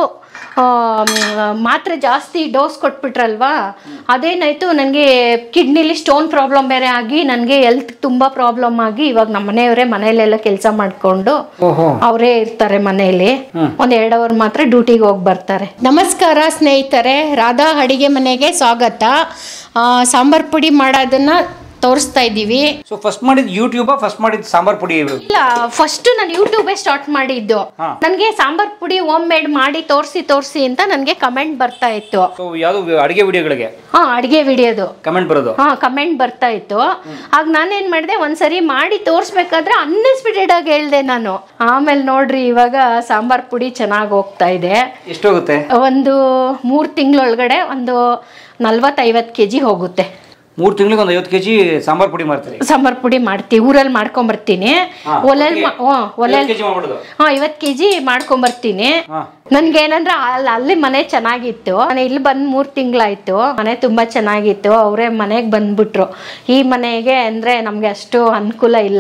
ಮಾತ್ರೆ ಜಾಸ್ತಿ ಡೋಸ್ ಕೊಟ್ಬಿಟ್ರಲ್ವಾ ಅದೇನಾಯಿತು ನನಗೆ ಕಿಡ್ನಿಲಿ ಸ್ಟೋನ್ ಪ್ರಾಬ್ಲಮ್ ಬೇರೆ ಆಗಿ ನನಗೆ ಹೆಲ್ತ್ ತುಂಬ ಪ್ರಾಬ್ಲಮ್ ಆಗಿ ಇವಾಗ ನಮ್ಮ ಮನೆಯವರೇ ಮನೆಯಲ್ಲೆಲ್ಲ ಕೆಲಸ ಮಾಡಿಕೊಂಡು ಓಹೋ ಅವರೇ ಇರ್ತಾರೆ ಮನೆಯಲ್ಲಿ ಒಂದ್ ಎರಡು ಅವರ್ ಮಾತ್ರ ಡ್ಯೂಟಿಗೆ ಹೋಗಿ ಬರ್ತಾರೆ ನಮಸ್ಕಾರ ಸ್ನೇಹಿತರೆ ರಾಧಾ ಅಡಿಗೆ ಮನೆಗೆ ಸ್ವಾಗತ ಆ, ಸಾಂಬಾರ್ ಪುಡಿ ಮಾಡೋದನ್ನ ತೋರಿಸ್ತಾ ಇದ್ದೀವಿ ಸೊ ಫಸ್ಟ್ ಮಾಡಿದ್ದು ಯೂಟ್ಯೂಬಾ ಫಸ್ಟ್ ಮಾಡಿದ್ದು ಸಾಂಬಾರ್ ಪುಡಿ ಇಲ್ಲ ಫಸ್ಟ್ ನಾನು ಯೂಟ್ಯೂಬೇ ಸ್ಟಾರ್ಟ್ ಮಾಡಿದ್ದು ಹಾ. ನನಗೆ ಸಾಂಬಾರ್ ಪುಡಿ ಹೋಮ್ ಮೇಡ್ ಮಾಡಿ ತೋರಿಸಿ ತೋರಿಸಿ ಅಂತ ನನಗೆ ಕಮೆಂಟ್ ಬರ್ತಾ ಇತ್ತು ಸೊ ಯಾವುದು ಅಡುಗೆ ವಿಡಿಯೋಗಳಿಗೆ ಹಾ ಅಡಿಗೆ ವಿಡಿಯೋದು ಕಮೆಂಟ್ ಬರೋದು ಹಾ ಕಮೆಂಟ್ ಬರ್ತಾ ಇತ್ತು ಆಗ ನಾನೇನ್ ಮಾಡಿದೆ ಒಂದ್ಸರಿ ಮಾಡಿ ತೋರಿಸ್ಬೇಕಾದ್ರೆ ಅನ್ಎಕ್ಸ್ಪೆಕ್ಟೆಡ್ ಆಗಿ ಹೇಳ್ದೆ ನಾನು ಆಮೇಲೆ ನೋಡ್ರಿ ಇವಾಗ ಸಾಂಬಾರ್ ಪುಡಿ ಚೆನ್ನಾಗಿ ಹೋಗ್ತಾ ಇದೆ ಎಷ್ಟೋಗುತ್ತೆ ಒಂದು ಮೂರು ತಿಂಗಳೊಳಗಡೆ ಒಂದು ನಲ್ವತ್ತೈವತ್ತು ಕೆ ಜಿ ಹೋಗುತ್ತೆ ಮೂರು ತಿಂಗಳಿಗೆ ಒಂದು ಐವತ್ತು ಕೆ ಜಿ ಸಾಂಬಾರ್ ಪುಡಿ ಮಾಡ್ತೀರಿ ಸಾಂಬಾರ್ ಪುಡಿ ಮಾಡ್ತೀವಿ ಊರಲ್ಲಿ ಮಾಡ್ಕೊಂಬರ್ತೀನಿ ಹಾ, ಒಲೆಲ್ ಒಟ್ಟಿಗೆ? ಒಲೆಲ್ ಕೆ ಜಿ ಮಾಡ್ಬಿಡೋದು ಹಾಂ ಐವತ್ತು ಕೆ ಜಿ ಮಾಡ್ಕೊಂಬರ್ತೀನಿ ಹಾ. ನನ್ಗೆ ಏನಂದ್ರೆ ಅಲ್ಲಿ ಅಲ್ಲಿ ಮನೆ ಚೆನ್ನಾಗಿತ್ತು ನಾನು ಇಲ್ಲಿ ಬಂದು ಮೂರು ತಿಂಗಳಾಯ್ತು ಮನೆ ತುಂಬ ಚೆನ್ನಾಗಿತ್ತು ಅವರೇ ಮನೆಗೆ ಬಂದ್ಬಿಟ್ರು ಈ ಮನೆಗೆ ಅಂದರೆ ನಮಗೆ ಅಷ್ಟು ಅನುಕೂಲ ಇಲ್ಲ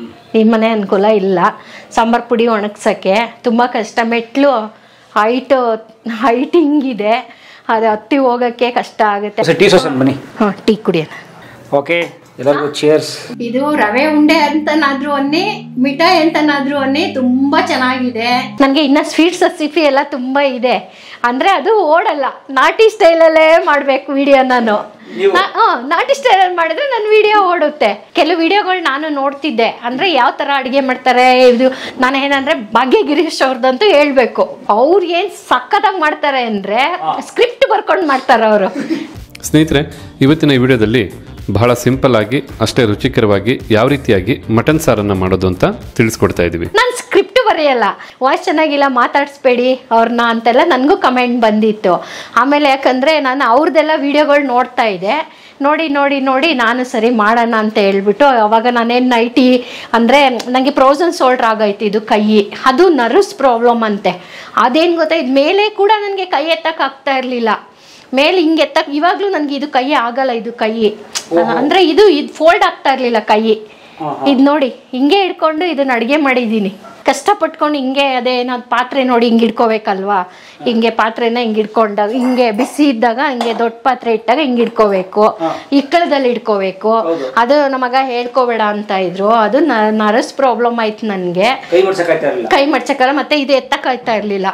ಈ ಮನೆ ಅನುಕೂಲ ಇಲ್ಲ ಸಾಂಬಾರ್ ಪುಡಿ ಒಣಗ್ಸೋಕ್ಕೆ ತುಂಬ ಕಷ್ಟ ಮೆಟ್ಲು ಹೈಟು ಹೈಟಿಂಗ್ ಇದೆ ಅದು ಹತ್ತಿ ಹೋಗೋಕ್ಕೆ ಕಷ್ಟ ಆಗುತ್ತೆ ಸರ್ ಟೀ ಸೋಸನ್ ಬನ್ನಿ ಹಾಂ ಟೀ ಕುಡಿಯೋಣ ಓಕೆ ಎಲ್ಲರಿಗೂ ಚೇರ್ಸ್ ಇದು ರವೆ ಉಂಡೆ ಅಂತನಾದ್ರೂ ಅನ್ನಿ ಮಿಠಾಯಿ ಅಂತನಾದ್ರೂ ಅನ್ನಿ ತುಂಬಾ ಚೆನ್ನಾಗಿದೆ ನನಗೆ ಇನ್ನ ಸ್ವೀಟ್ಸ್ ರೆಸಿಪಿ ಎಲ್ಲ ತುಂಬಾ ಇದೆ ಅಂದ್ರೆ ಅದು ಓಡಲ್ಲ ನಾಟಿ ಸ್ಟೈಲಲ್ಲೇ ಮಾಡ್ಬೇಕು ವಿಡಿಯೋ ನಾನು ನಾ- ಹಾ, ನಾಟಿ ಸ್ಟೈಲಲ್ಲಿ ಮಾಡಿದ್ರೆ ನನ್ನ ವಿಡಿಯೋ ಓಡುತ್ತೆ ಕೆಲವು ವಿಡಿಯೋಗಳು ನಾನು ನೋಡ್ತಿದ್ದೆ ಅಂದ್ರೆ ಯಾವ ತರ ಅಡಿಗೆ ಮಾಡ್ತಾರೆ ಇದು ನಾನು ಏನಂದ್ರೆ ಭಾಗ್ಯ ಗಿರೀಶ್ ಅವ್ರದ್ದಂತೂ ಹೇಳ್ಬೇಕು ಅವ್ರು ಏನ್ ಸಖತ್ತಾಗಿ ಮಾಡ್ತಾರೆ ಅಂದ್ರೆ ಸ್ಕ್ರಿಪ್ಟ್ ಬರ್ಕೊಂಡು ಮಾಡ್ತಾರೆ ಅವರು ಸ್ನೇಹಿತರೆ ಇವತ್ತಿನ ಈ ವಿಡಿಯೋದಲ್ಲಿ ಬಹಳ ಸಿಂಪಲ್ ಆಗಿ ಅಷ್ಟೇ ರುಚಿಕರವಾಗಿ ಯಾವ ರೀತಿಯಾಗಿ ಮಟನ್ ಸಾರನ್ನು ಮಾಡೋದು ಅಂತ ತಿಳಿಸ್ಕೊಡ್ತಾ ಇದ್ದೀವಿ ನಾನು ಸ್ಕ್ರಿಪ್ಟ್ ಬರೆಯಲ್ಲ ವಾಯ್ಸ್ ಚೆನ್ನಾಗಿಲ್ಲ ಮಾತಾಡಿಸ್ಬೇಡಿ ಅವ್ರನ್ನ ಅಂತೆಲ್ಲ ನನಗೂ ಕಮೆಂಟ್ ಬಂದಿತ್ತು ಆಮೇಲೆ ಯಾಕಂದರೆ ನಾನು ಅವ್ರದ್ದೆಲ್ಲ ವೀಡಿಯೋಗಳು ನೋಡ್ತಾ ಇದ್ದೆ ನೋಡಿ ನೋಡಿ ನೋಡಿ ನಾನು ಸರಿ ಮಾಡೋಣ ಅಂತ ಹೇಳ್ಬಿಟ್ಟು ಅವಾಗ ನಾನೇನು ನೈಟಿ ಅಂದರೆ ನನಗೆ ಪ್ರೋಸನ್ ಸೋಲ್ಡ್ರ್ ಆಗೈತೆ ಇದು ಕೈ ಅದು ನರ್ವ್ಸ್ ಪ್ರಾಬ್ಲಮ್ ಅಂತೆ ಅದೇನು ಗೊತ್ತಾ ಇದು ಮೇಲೆ ಕೂಡ ನನಗೆ ಕೈ ಎತ್ತಕ್ಕೆ ಆಗ್ತಾ ಇರಲಿಲ್ಲ ಮೇಲೆ ಹಿಂಗೆ ಎತ್ತಕ್ಕೆ ಇವಾಗಲೂ ನನಗೆ ಇದು ಕೈ ಆಗಲ್ಲ ಇದು ಕೈ ಅಂದರೆ ಇದು ಇದು ಫೋಲ್ಡ್ ಆಗ್ತಾ ಇರಲಿಲ್ಲ ಕೈ ಇದು ನೋಡಿ ಹಿಂಗೆ ಹಿಡ್ಕೊಂಡು ಇದನ್ನ ಅಡುಗೆ ಮಾಡಿದ್ದೀನಿ ಕಷ್ಟಪಟ್ಕೊಂಡು ಹಿಂಗೆ ಅದೇ ಏನಾದ್ರು ಪಾತ್ರೆ ನೋಡಿ ಹಿಂಗೆ ಹಿಡ್ಕೋಬೇಕಲ್ವಾ ಹಿಂಗೆ ಪಾತ್ರೆನ ಹಿಂಗೆ ಹಿಡ್ಕೊಂಡಾಗ ಹಿಂಗೆ ಬಿಸಿ ಇದ್ದಾಗ ಹಿಂಗೆ ದೊಡ್ಡ ಪಾತ್ರೆ ಇಟ್ಟಾಗ ಹಿಂಗೆ ಹಿಡ್ಕೋಬೇಕು ಇಕ್ಕಳದಲ್ಲಿ ಹಿಡ್ಕೋಬೇಕು ಅದು ನಮಗ ಹೇಳ್ಕೋಬೇಡ ಅಂತ ಇದ್ರು ಅದು ನರಸ್ ಪ್ರಾಬ್ಲಮ್ ಆಯ್ತು ನನಗೆ ಕೈ ಮಾಡ್ಸಕ್ಕಾಯ್ತಾ ಇರಲಿಲ್ಲ ಕೈ ಮಡ್ಚಕ್ಕಲ್ಲ ಮತ್ತೆ ಇದು ಎತ್ತಕ್ಕಾಯ್ತಾ ಇರಲಿಲ್ಲ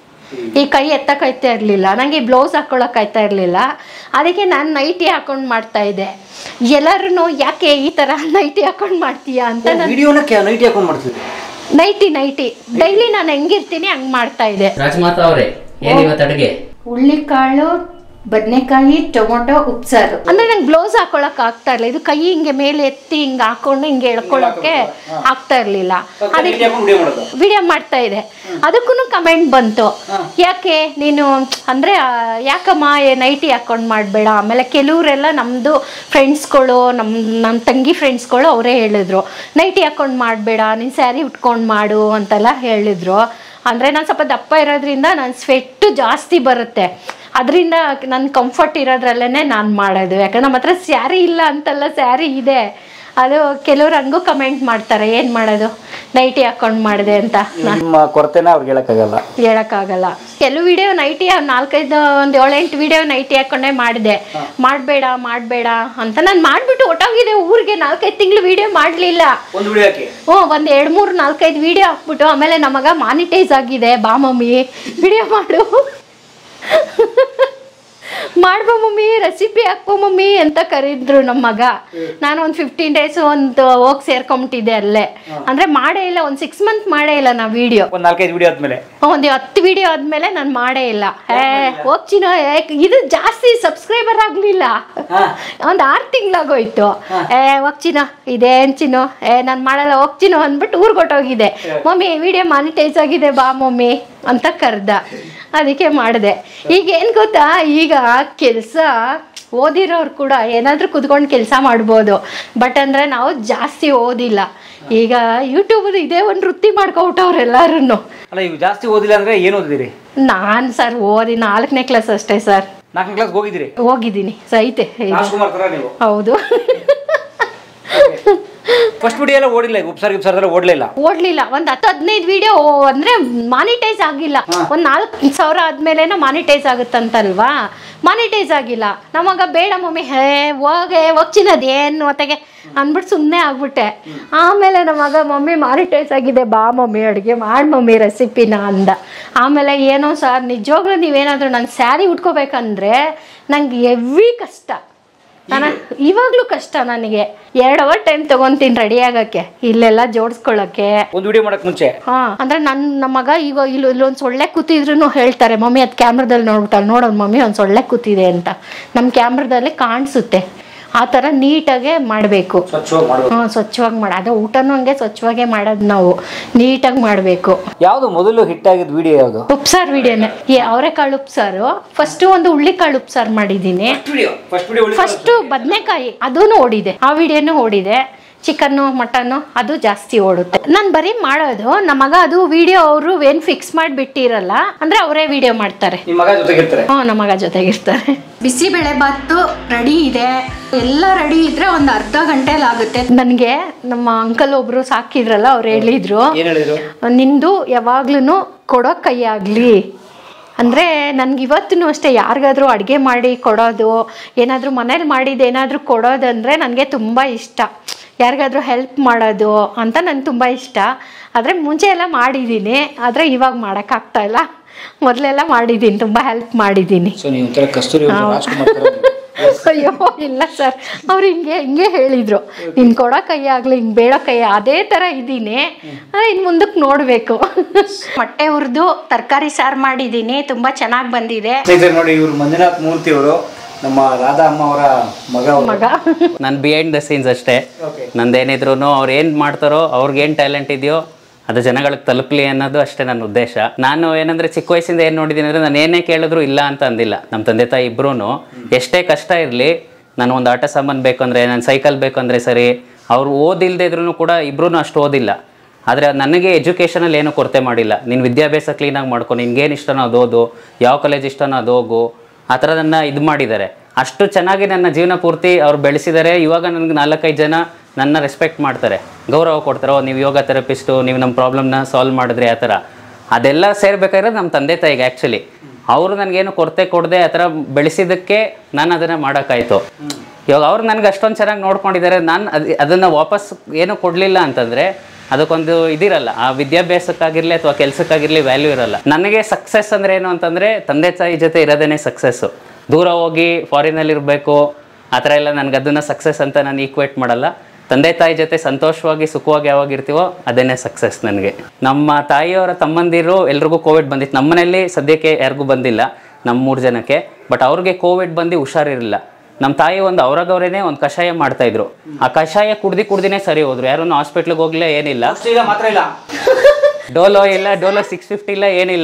ಈ ಕೈ ಎತ್ತಕ್ಕಾಯ್ತಾ ಇರಲಿಲ್ಲ ನನಗೆ ಬ್ಲೌಸ್ ಹಾಕೊಳಕ್ಕಾಯ್ತಾ ಇರಲಿಲ್ಲ ಅದಕ್ಕೆ ನಾನು ನೈಟಿ ಹಾಕೊಂಡು ಮಾಡ್ತಾ ಇದ್ದೆ ಎಲ್ಲರೂ ಯಾಕೆ ಈ ಥರ ನೈಟಿ ಹಾಕೊಂಡು ಮಾಡ್ತೀಯಾ ಅಂತ ನಾನು ವಿಡಿಯೋನ ನೈಟ್ ಹಾಕೊಂಡು ಮಾಡ್ತಿದ್ದೆ ನೈಟಿ ನೈಟಿ ಡೈಲಿ ನಾನು ಹೆಂಗಿರ್ತೀನಿ ಹಂಗೆ ಮಾಡ್ತಾ ಇದ್ದೆ ರಾಜಮಾತಾ ಅವರೇ ಏನ್ ಇವತ್ತು ಅಡುಗೆ ಹುಳ್ಳಿಕಾಳು ಬದನೆಕಾಯಿ ಟೊಮೊಟೊ ಉಪ್ಸಾರು ಅಂದ್ರೆ ನಂಗೆ ಬ್ಲೌಸ್ ಹಾಕೊಳಕ್ ಆಗ್ತಾ ಇರ್ಲಿಲ್ಲ ಇದು ಕೈ ಹಿಂಗೆ ಮೇಲೆ ಎತ್ತಿ ಹಿಂಗೆ ಹಾಕೊಂಡು ಹಿಂಗೆ ಎಳ್ಕೊಳಕ್ಕೆ ಆಗ್ತಾ ಇರ್ಲಿಲ್ಲ ಅದಕ್ಕೆ ವಿಡಿಯೋ ಮಾಡೋದು ವಿಡಿಯೋ ಮಾಡ್ತಾ ಇದೆ ಅದಕ್ಕೂ ಕಮೆಂಟ್ ಬಂತು ಯಾಕೆ ನೀನು ಅಂದ್ರೆ ಆ, ಯಾಕಮ್ಮ ಏ ನೈಟಿ ಹಾಕೊಂಡು ಮಾಡಬೇಡ ಆಮೇಲೆ ಕೆಲವರೆಲ್ಲ ನಮ್ಮದು ಫ್ರೆಂಡ್ಸ್ಗಳು ನಮ್ಮ ನಮ್ಮ ತಂಗಿ ಫ್ರೆಂಡ್ಸ್ಗಳು ಅವರೇ ಹೇಳಿದ್ರು ನೈಟಿ ಹಾಕೊಂಡು ಮಾಡಬೇಡ ನೀನು ಸ್ಯಾರಿ ಉಟ್ಕೊಂಡು ಮಾಡು ಅಂತೆಲ್ಲ ಹೇಳಿದ್ರು ಅಂದರೆ ನಾನು ಸ್ವಲ್ಪ ದಪ್ಪ ಇರೋದ್ರಿಂದ ನನ್ನ ಸ್ವೆಟ್ಟು ಜಾಸ್ತಿ ಬರುತ್ತೆ ಅದರಿಂದ ನನ್ನ ಕಂಫರ್ಟ್ ಇರೋದ್ರಲ್ಲೇ ನಾನು ಮಾಡೋದು ಯಾಕಂದ್ರೆ ನಮ್ಮ ಹತ್ರ ಸ್ಯಾರಿ ಇಲ್ಲ ಅಂತಲ್ಲ ಸ್ಯಾರಿ ಇದೆ ಅದು ಕೆಲವ್ರು ಹಂಗೂ ಕಮೆಂಟ್ ಮಾಡ್ತಾರೆ ಏನು ಮಾಡೋದು ನೈಟಿ ಹಾಕೊಂಡು ಮಾಡಿದೆ ಅಂತ ನಾನು ನಿಮ್ಮ ಕೊರತೆನ ಅವ್ರಿಗೆ ಹೇಳಕ್ಕಾಗಲ್ಲ ಹೇಳಕ್ಕಾಗಲ್ಲ ಕೆಲವು ವಿಡಿಯೋ ನೈಟಿ ನಾಲ್ಕೈದು ಒಂದು ಏಳೆಂಟು ವಿಡಿಯೋ ನೈಟಿ ಹಾಕೊಂಡೇ ಮಾಡಿದೆ ಮಾಡಬೇಡ ಮಾಡಬೇಡ ಅಂತ ನಾನು ಮಾಡಿಬಿಟ್ಟು ಒಟ್ಟೋಗಿದೆ ಊರಿಗೆ ನಾಲ್ಕೈದು ತಿಂಗಳು ವಿಡಿಯೋ ಮಾಡಲಿಲ್ಲ ಒಂದು ವಿಡಿಯೋ ಹಾಕಿ ಹ್ಞೂ ಒಂದು ಎರಡು ಮೂರು ನಾಲ್ಕೈದು ವಿಡಿಯೋ ಹಾಕ್ಬಿಟ್ಟು ಆಮೇಲೆ ನಮಗ ಮಾನಿಟೈಸ್ ಆಗಿದೆ ಬಾ ಮಮ್ಮಿ ವಿಡಿಯೋ ಮಾಡು ಮಾಡ್ಬೋ ಮಮ್ಮಿ ರೆಸಿಪಿ ಹಾಕ್ಬೋ ಮಮ್ಮಿ ಅಂತ ಕರೆದ್ರು ನಮ್ಮ ಮಗ ನಾನು ಒಂದು ಫಿಫ್ಟೀನ್ ಡೇಸ್ ಒಂದು ಹೋಗಿ ಸೇರ್ಕೊಂಬಿಟ್ಟಿದ್ದೆ ಅಲ್ಲೇ ಅಂದ್ರೆ ಮಾಡೇ ಇಲ್ಲ ಒಂದು ಸಿಕ್ಸ್ ಮಂತ್ ಮಾಡೇ ಇಲ್ಲ ನಾ ವಿಡಿಯೋ ಒಂದು ನಾಲ್ಕೈದು ವಿಡಿಯೋ ಆದ್ಮೇಲೆ ಒಂದು ಹತ್ತು ವಿಡಿಯೋ ಆದ್ಮೇಲೆ ನಾನು ಮಾಡೇ ಇಲ್ಲ ಏ ಹೋಗ್ಚಿನೋ ಇದು ಜಾಸ್ತಿ ಸಬ್ಸ್ಕ್ರೈಬರ್ ಆಗಲಿಲ್ಲ ಒಂದು ಆರು ತಿಂಗಳಾಗೋಯ್ತು ಏ ಹೋಗ್ಚಿನೋ ಇದೇನ್ ಚಿನ್ನು ಏ ನಾನು ಮಾಡಲ್ಲ ಹೋಗ್ಚಿನೋ ಅಂದ್ಬಿಟ್ಟು ಊರ್ಗೆ ಹೊಟ್ಟೋಗಿದೆ ಮಮ್ಮಿ ವಿಡಿಯೋ ಮಾನಿಟೈಸ್ ಆಗಿದೆ ಬಾ ಮಮ್ಮಿ ಅಂತ ಕರ್ದ ಅದಕ್ಕೆ ಮಾಡಿದೆ ಈಗ ಏನು ಗೊತ್ತಾ ಈಗ ಕೆಲಸ ಓದಿರೋರು ಕೂಡ ಏನಾದರೂ ಕುತ್ಕೊಂಡು ಕೆಲಸ ಮಾಡ್ಬೋದು ಬಟ್ ಅಂದರೆ ನಾವು ಜಾಸ್ತಿ ಓದಿಲ್ಲ ಈಗ ಯೂಟ್ಯೂಬ್ ಇದೇ ಒಂದು ವೃತ್ತಿ ಮಾಡ್ಕೊಬಿಟ್ಟವ್ರು ಎಲ್ಲರೂ ಅಲ್ಲ ಇವು ಜಾಸ್ತಿ ಓದಿಲ್ಲ ಅಂದ್ರೆ ಏನು ಓದಿದಿರಿ ನಾನು ಸರ್ ಓದಿ ನಾಲ್ಕನೇ ಕ್ಲಾಸ್ ಅಷ್ಟೇ ಸರ್ ನಾಲ್ಕನೇ ಕ್ಲಾಸ್ ಹೋಗಿದ್ದೀರಿ ಹೋಗಿದ್ದೀನಿ ಸೈತೆ ಇದು. ರಾಜ್ಕುಮಾರ್ ತರ ನೀವು ಹೌದು ಫಸ್ಟ್ ವಿಡಿಯೋ ಎಲ್ಲ ಓಡಿಲ್ಲ ಈಗ ಉಪ್ಸಾರ್ ಗಿಪ್ಸಾರ್ ಎಲ್ಲ ಓಡ್ಲೇ ಇಲ್ಲ ಓಡ್ಲಿಲ್ಲ ಒಂದ್ ಹತ್ತು ಹದಿನೈದು ವಿಡಿಯೋ ಅಂದ್ರೆ ಮಾನಿಟೈಸ್ ಆಗಿಲ್ಲ ಒಂದ್ ನಾಲ್ಕು ಸಾವಿರ ಆದ್ಮೇಲೆನೋ ಮಾನಿಟೈಸ್ ಆಗುತ್ತಂತಲ್ವಾ ಮಾನಿಟೈಸ್ ಆಗಿಲ್ಲ ನಮಗ ಬೇಡ ಮಮ್ಮಿ ಹೇ ಹೋಗೆ ಹೋಗ್ಚಿನದ್ ಏನು ಹೊತ್ತಿಗೆ ಅಂದ್ಬಿಟ್ಟು ಸುಮ್ಮನೆ ಆಗ್ಬಿಟ್ಟೆ ಆಮೇಲೆ ನಮಗ ಮಮ್ಮಿ ಮಾನಿಟೈಸ್ ಆಗಿದೆ ಬಾ ಮಮ್ಮಿ ಅಡುಗೆ ಮಾಡಿ ಮಮ್ಮಿ ರೆಸಿಪಿನ ಅಂದ ಆಮೇಲೆ ಏನೋ ಸರ್ ನಿಜವಾಗ್ಲೂ ನೀವೇನಾದರೂ ನಂಗೆ ಸ್ಯಾರಿ ಉಟ್ಕೋಬೇಕಂದ್ರೆ ನಂಗೆ ಎವ್ವಿ ಕಷ್ಟ ನಾನು ಇವಾಗ್ಲೂ ಕಷ್ಟ ನನಗೆ ಎರಡು ಅವರ್ ಟೈಮ್ ತಗೊಂತೀನಿ ರೆಡಿ ಆಗಕ್ಕೆ ಇಲ್ಲೆಲ್ಲ ಜೋಡಿಸ್ಕೊಳ್ಳೋಕ್ಕೆ ಒಂದು ವಿಡಿಯೋ ಮಾಡಕ್ ಮುಂಚೆ ಹಾ ಅಂದ್ರೆ ನನ್ನ ನಮ್ಮ ಮಗ ಈಗ ಇಲ್ಲಿ ಇಲ್ಲೊಂದು ಸೊಳ್ಳೆ ಕೂತಿದ್ರು ಹೇಳ್ತಾರೆ ಮಮ್ಮಿ ಅದು ಕ್ಯಾಮ್ರಾದಲ್ಲಿ ನೋಡ್ಬಿಟ್ಟಾಳೆ ನೋಡೋಣ ಮಮ್ಮಿ ಒಂದು ಸೊಳ್ಳೆ ಕೂತಿದೆ ಅಂತ ನಮ್ಮ ಕ್ಯಾಮ್ರಾದಲ್ಲಿ ಕಾಣಿಸುತ್ತೆ ಆ ಥರ ನೀಟಾಗೆ ಮಾಡಬೇಕು ಸ್ವಚ್ಛವಾಗಿ ಮಾಡೋದು ಹ್ಞೂ ಸ್ವಚ್ಛವಾಗಿ ಮಾಡಿ ಅದೇ ಊಟನೂ ಹಂಗೆ ಸ್ವಚ್ಛವಾಗೇ ಮಾಡೋದು ನಾವು ನೀಟಾಗಿ ಮಾಡಬೇಕು ಯಾವುದು ಮೊದಲು ಹಿಟ್ ಆಗಿದ್ ವಿಡಿಯೋ ಯಾವುದು ಉಪ್ಸಾರು ವಿಡಿಯೋನೆ ಈ ಅವರೆಕಾಳು ಉಪ್ಸಾರು ಫಸ್ಟು ಒಂದು ಹುಳ್ಳಿಕಾಳು ಉಪ್ಸಾರು ಮಾಡಿದ್ದೀನಿ ವಿಡಿಯೋ ಫಸ್ಟ್ ವಿಡಿಯೋ ಫಸ್ಟು ಬದನೆಕಾಯಿ ಅದೂ ಓಡಿದೆ ಆ ವಿಡಿಯೋನು ಓಡಿದೆ ಚಿಕನ್ನು ಮಟನ್ನು ಅದು ಜಾಸ್ತಿ ಓಡುತ್ತೆ ನಾನು ಬರೀ ಮಾಡೋದು ನಮ್ಮ ಮಗ ಅದು ವಿಡಿಯೋ ಅವರು ಏನು ಫಿಕ್ಸ್ ಮಾಡಿಬಿಟ್ಟಿರಲ್ಲ ಅಂದ್ರೆ ಅವರೇ ವಿಡಿಯೋ ಮಾಡ್ತಾರೆ ನಿಮ್ಮ ಮಗ ಜೊತೆಗಿರ್ತಾರೆ ಹ್ಞೂ ನಮ್ಮ ಮಗ ಜೊತೆಗಿರ್ತಾರೆ ಬಿಸಿಬೇಳೆ ಬಾತು ರೆಡಿ ಇದೆ ಎಲ್ಲ ರೆಡಿ ಇದ್ರೆ ಒಂದು ಅರ್ಧ ಗಂಟೆಲಾಗುತ್ತೆ ನನಗೆ ನಮ್ಮ ಅಂಕಲ್ ಒಬ್ರು ಸಾಕಿದ್ರಲ್ಲ ಅವ್ರು ಹೇಳಿದ್ರು ಏನ್ ಹೇಳಿದ್ರು ನಿಂದು ಯಾವಾಗ್ಲೂ ಕೊಡೋ ಕೈ ಆಗಲಿ ಅಂದರೆ ನನಗೆ ಇವತ್ತೂ ಅಷ್ಟೇ ಯಾರಿಗಾದ್ರೂ ಅಡುಗೆ ಮಾಡಿ ಕೊಡೋದು ಏನಾದರೂ ಮನೇಲಿ ಮಾಡಿದ್ದು ಏನಾದರೂ ಕೊಡೋದಂದರೆ ನನಗೆ ತುಂಬ ಇಷ್ಟ ಯಾರಿಗಾದ್ರೂ ಹೆಲ್ಪ್ ಮಾಡೋದು ಅಂತ ನನಗೆ ತುಂಬ ಇಷ್ಟ ಆದರೆ ಮುಂಚೆ ಎಲ್ಲ ಮಾಡಿದ್ದೀನಿ ಆದರೆ ಇವಾಗ ಮಾಡೋಕ್ಕಾಗ್ತಾ ಇಲ್ಲ ಮೊದಲೆಲ್ಲ ಮಾಡಿದ್ದೀನಿ ತುಂಬ ಹೆಲ್ಪ್ ಮಾಡಿದ್ದೀನಿ ಸೊ ನೀವು ಒಂಥರ ಕಸ್ತೂರಿ ಅವ್ರು ರಾಜ್ಕುಮಾರ್ ತರ ನೀವು. ಅಯ್ಯೋ ಇಲ್ಲ ಸರ್ ಅವ್ರು ಹಿಂಗೆ ಹಿಂಗೆ ಹೇಳಿದ್ರು ನಿನ್ ಕೊಡೋ ಕೈ ಆಗ್ಲಿ ಹಿಂಗ್ ಬೇಡೋ ಕೈ ಅದೇ ತರ ಇದ್ದೀನಿ ಇನ್ ಮುಂದಕ್ಕೆ ನೋಡ್ಬೇಕು ಮೊಟ್ಟೆ ಹುರಿದು ತರಕಾರಿ ಸಾರು ಮಾಡಿದ್ದೀನಿ ತುಂಬಾ ಚೆನ್ನಾಗಿ ಬಂದಿದೆ ಸ್ನೇಹಿತರೆ ನೋಡಿ ಇವರು ಮಂಜುನಾಥ್ ಮೂರ್ತಿ ಅವರು ನಮ್ಮ ರಾಧಾ ಅಮ್ಮ ಅವರ ಮಗ ಅವರು ಮಗ ನಾನು ಬಿಹೈಂಡ್ ದ ಸೀನ್ಸ್ ಅಷ್ಟೇ Okay. ನಂದೇನಿದ್ರು ಅವ್ರು ಏನು ಮಾಡ್ತಾರೋ ಅವ್ರಿಗೆ ಏನು ಟ್ಯಾಲೆಂಟ್ ಇದೆಯೋ ಅದು ಜನಗಳಿಗೆ ತಲುಪಲಿ ಅನ್ನೋದು ಅಷ್ಟೇ ನನ್ನ ಉದ್ದೇಶ ನಾನು ಏನಂದ್ರೆ ಚಿಕ್ಕ ವಯಸ್ಸಿಂದ ಏನು ನೋಡಿದ್ದೀನಿ ಅಂದರೆ ನಾನು ಏನೇ ಕೇಳಿದ್ರು ಇಲ್ಲ ಅಂತ ಅಂದಿಲ್ಲ ನಮ್ಮ ತಂದೆ ತಾಯಿ ಇಬ್ರು ಎಷ್ಟೇ ಕಷ್ಟ ಇರಲಿ ನಾನು ಒಂದು ಆಟ ಸಾಮಾನು ಬೇಕು ಅಂದರೆ ನಾನು ಸೈಕಲ್ ಬೇಕು ಅಂದರೆ ಸರಿ ಅವ್ರು ಓದಿಲ್ಲದೆ ಇದ್ರೂ ಕೂಡ ಇಬ್ರು ಅಷ್ಟು ಓದಿಲ್ಲ ಆದರೆ ನನಗೆ ಎಜುಕೇಷನಲ್ಲಿ ಏನೂ ಕೊರತೆ ಮಾಡಿಲ್ಲ ನೀನು ವಿದ್ಯಾಭ್ಯಾಸ ಕ್ಲೀನಾಗಿ ಮಾಡ್ಕೊ ನಿನ್ಗೇನು ಇಷ್ಟನೋ ಅದು ಓದು ಯಾವ ಕಾಲೇಜ್ ಇಷ್ಟನೋ ಅದು ಹೋಗು ಆ ಥರ ನನ್ನ ಇದು ಮಾಡಿದ್ದಾರೆ ಅಷ್ಟು ಚೆನ್ನಾಗಿ ನನ್ನ ಜೀವನ ಪೂರ್ತಿ ಅವ್ರು ಬೆಳೆಸಿದ್ದಾರೆ ಇವಾಗ ನನಗೆ ನಾಲ್ಕೈದು ಜನ ನನ್ನ ರೆಸ್ಪೆಕ್ಟ್ ಮಾಡ್ತಾರೆ ಗೌರವ ಕೊಡ್ತಾರೆ ಓ ನೀವು ಯೋಗ ಥೆರಪಿಸ್ಟು ನೀವು ನಮ್ಮ ಪ್ರಾಬ್ಲಮ್ನ ಸಾಲ್ವ್ ಮಾಡಿದ್ರಿ ಆ ಥರ ಅದೆಲ್ಲ ಸೇರ್ಬೇಕಾಗಿರೋದು ನಮ್ಮ ತಂದೆ ತಾಯಿಗೆ ಆ್ಯಕ್ಚುಲಿ ಅವರು ನನಗೇನು ಕೊರತೆ ಕೊಡದೆ ಆ ಥರ ಬೆಳೆಸಿದ್ದಕ್ಕೆ ನಾನು ಅದನ್ನು ಮಾಡೋಕ್ಕಾಯ್ತು ಇವಾಗ ಅವ್ರು ನನಗೆ ಅಷ್ಟೊಂದು ಚೆನ್ನಾಗಿ ನೋಡ್ಕೊಂಡಿದ್ದಾರೆ ನಾನು ಅದು ಅದನ್ನು ವಾಪಸ್ ಏನು ಕೊಡಲಿಲ್ಲ ಅಂತಂದರೆ ಅದಕ್ಕೊಂದು ಇದಿರಲ್ಲ ಆ ವಿದ್ಯಾಭ್ಯಾಸಕ್ಕಾಗಿರಲಿ ಅಥವಾ ಕೆಲಸಕ್ಕಾಗಿರಲಿ ವ್ಯಾಲ್ಯೂ ಇರಲ್ಲ ನನಗೆ ಸಕ್ಸಸ್ ಅಂದರೆ ಏನು ಅಂತಂದರೆ ತಂದೆ ತಾಯಿ ಜೊತೆ ಇರೋದೇ ಸಕ್ಸಸ್ಸು ದೂರ ಹೋಗಿ ಫಾರಿನಲ್ಲಿ ಇರಬೇಕು ಆ ಥರ ಎಲ್ಲ ನನಗೆ ಅದನ್ನು ಸಕ್ಸಸ್ ಅಂತ ನಾನು ಈಕ್ವೇಟ್ ಮಾಡಲ್ಲ ತಂದೆ ತಾಯಿ ಜೊತೆ ಸಂತೋಷವಾಗಿ ಸುಖವಾಗಿ ಯಾವಾಗ ಇರ್ತೀವೋ ಅದೇನೇ ಸಕ್ಸಸ್ ನನಗೆ ನಮ್ಮ ತಾಯಿಯವರ ತಮ್ಮಂದಿರು ಎಲ್ರಿಗೂ ಕೋವಿಡ್ ಬಂದಿತ್ತು ನಮ್ಮ ಮನೆಯಲ್ಲಿ ಸದ್ಯಕ್ಕೆ ಯಾರಿಗೂ ಬಂದಿಲ್ಲ ನಮ್ಮ ಮೂರು ಜನಕ್ಕೆ ಬಟ್ ಅವ್ರಿಗೆ ಕೋವಿಡ್ ಬಂದು ಹುಷಾರಿರಲಿಲ್ಲ ನಮ್ಮ ತಾಯಿ ಒಂದು ಅವ್ರಾಗವ್ರೇನೆ ಒಂದು ಕಷಾಯ ಮಾಡ್ತಾ ಇದ್ರು ಆ ಕಷಾಯ ಕುಡ್ದಿ ಕುಡ್ದಿನೇ ಸರಿ ಹೋದ್ರು ಯಾರನ್ನು ಹಾಸ್ಪಿಟ್ಲಿಗೆ ಹೋಗ್ಲಿಲ್ಲ ಏನಿಲ್ಲ ಈಗ ಮಾತ್ರ ಇಲ್ಲ ಡೋಲೋ ಇಲ್ಲ ಡೋಲೋ ಸಿಕ್ಸ್ ಫಿಫ್ಟಿ ಇಲ್ಲ ಏನಿಲ್ಲ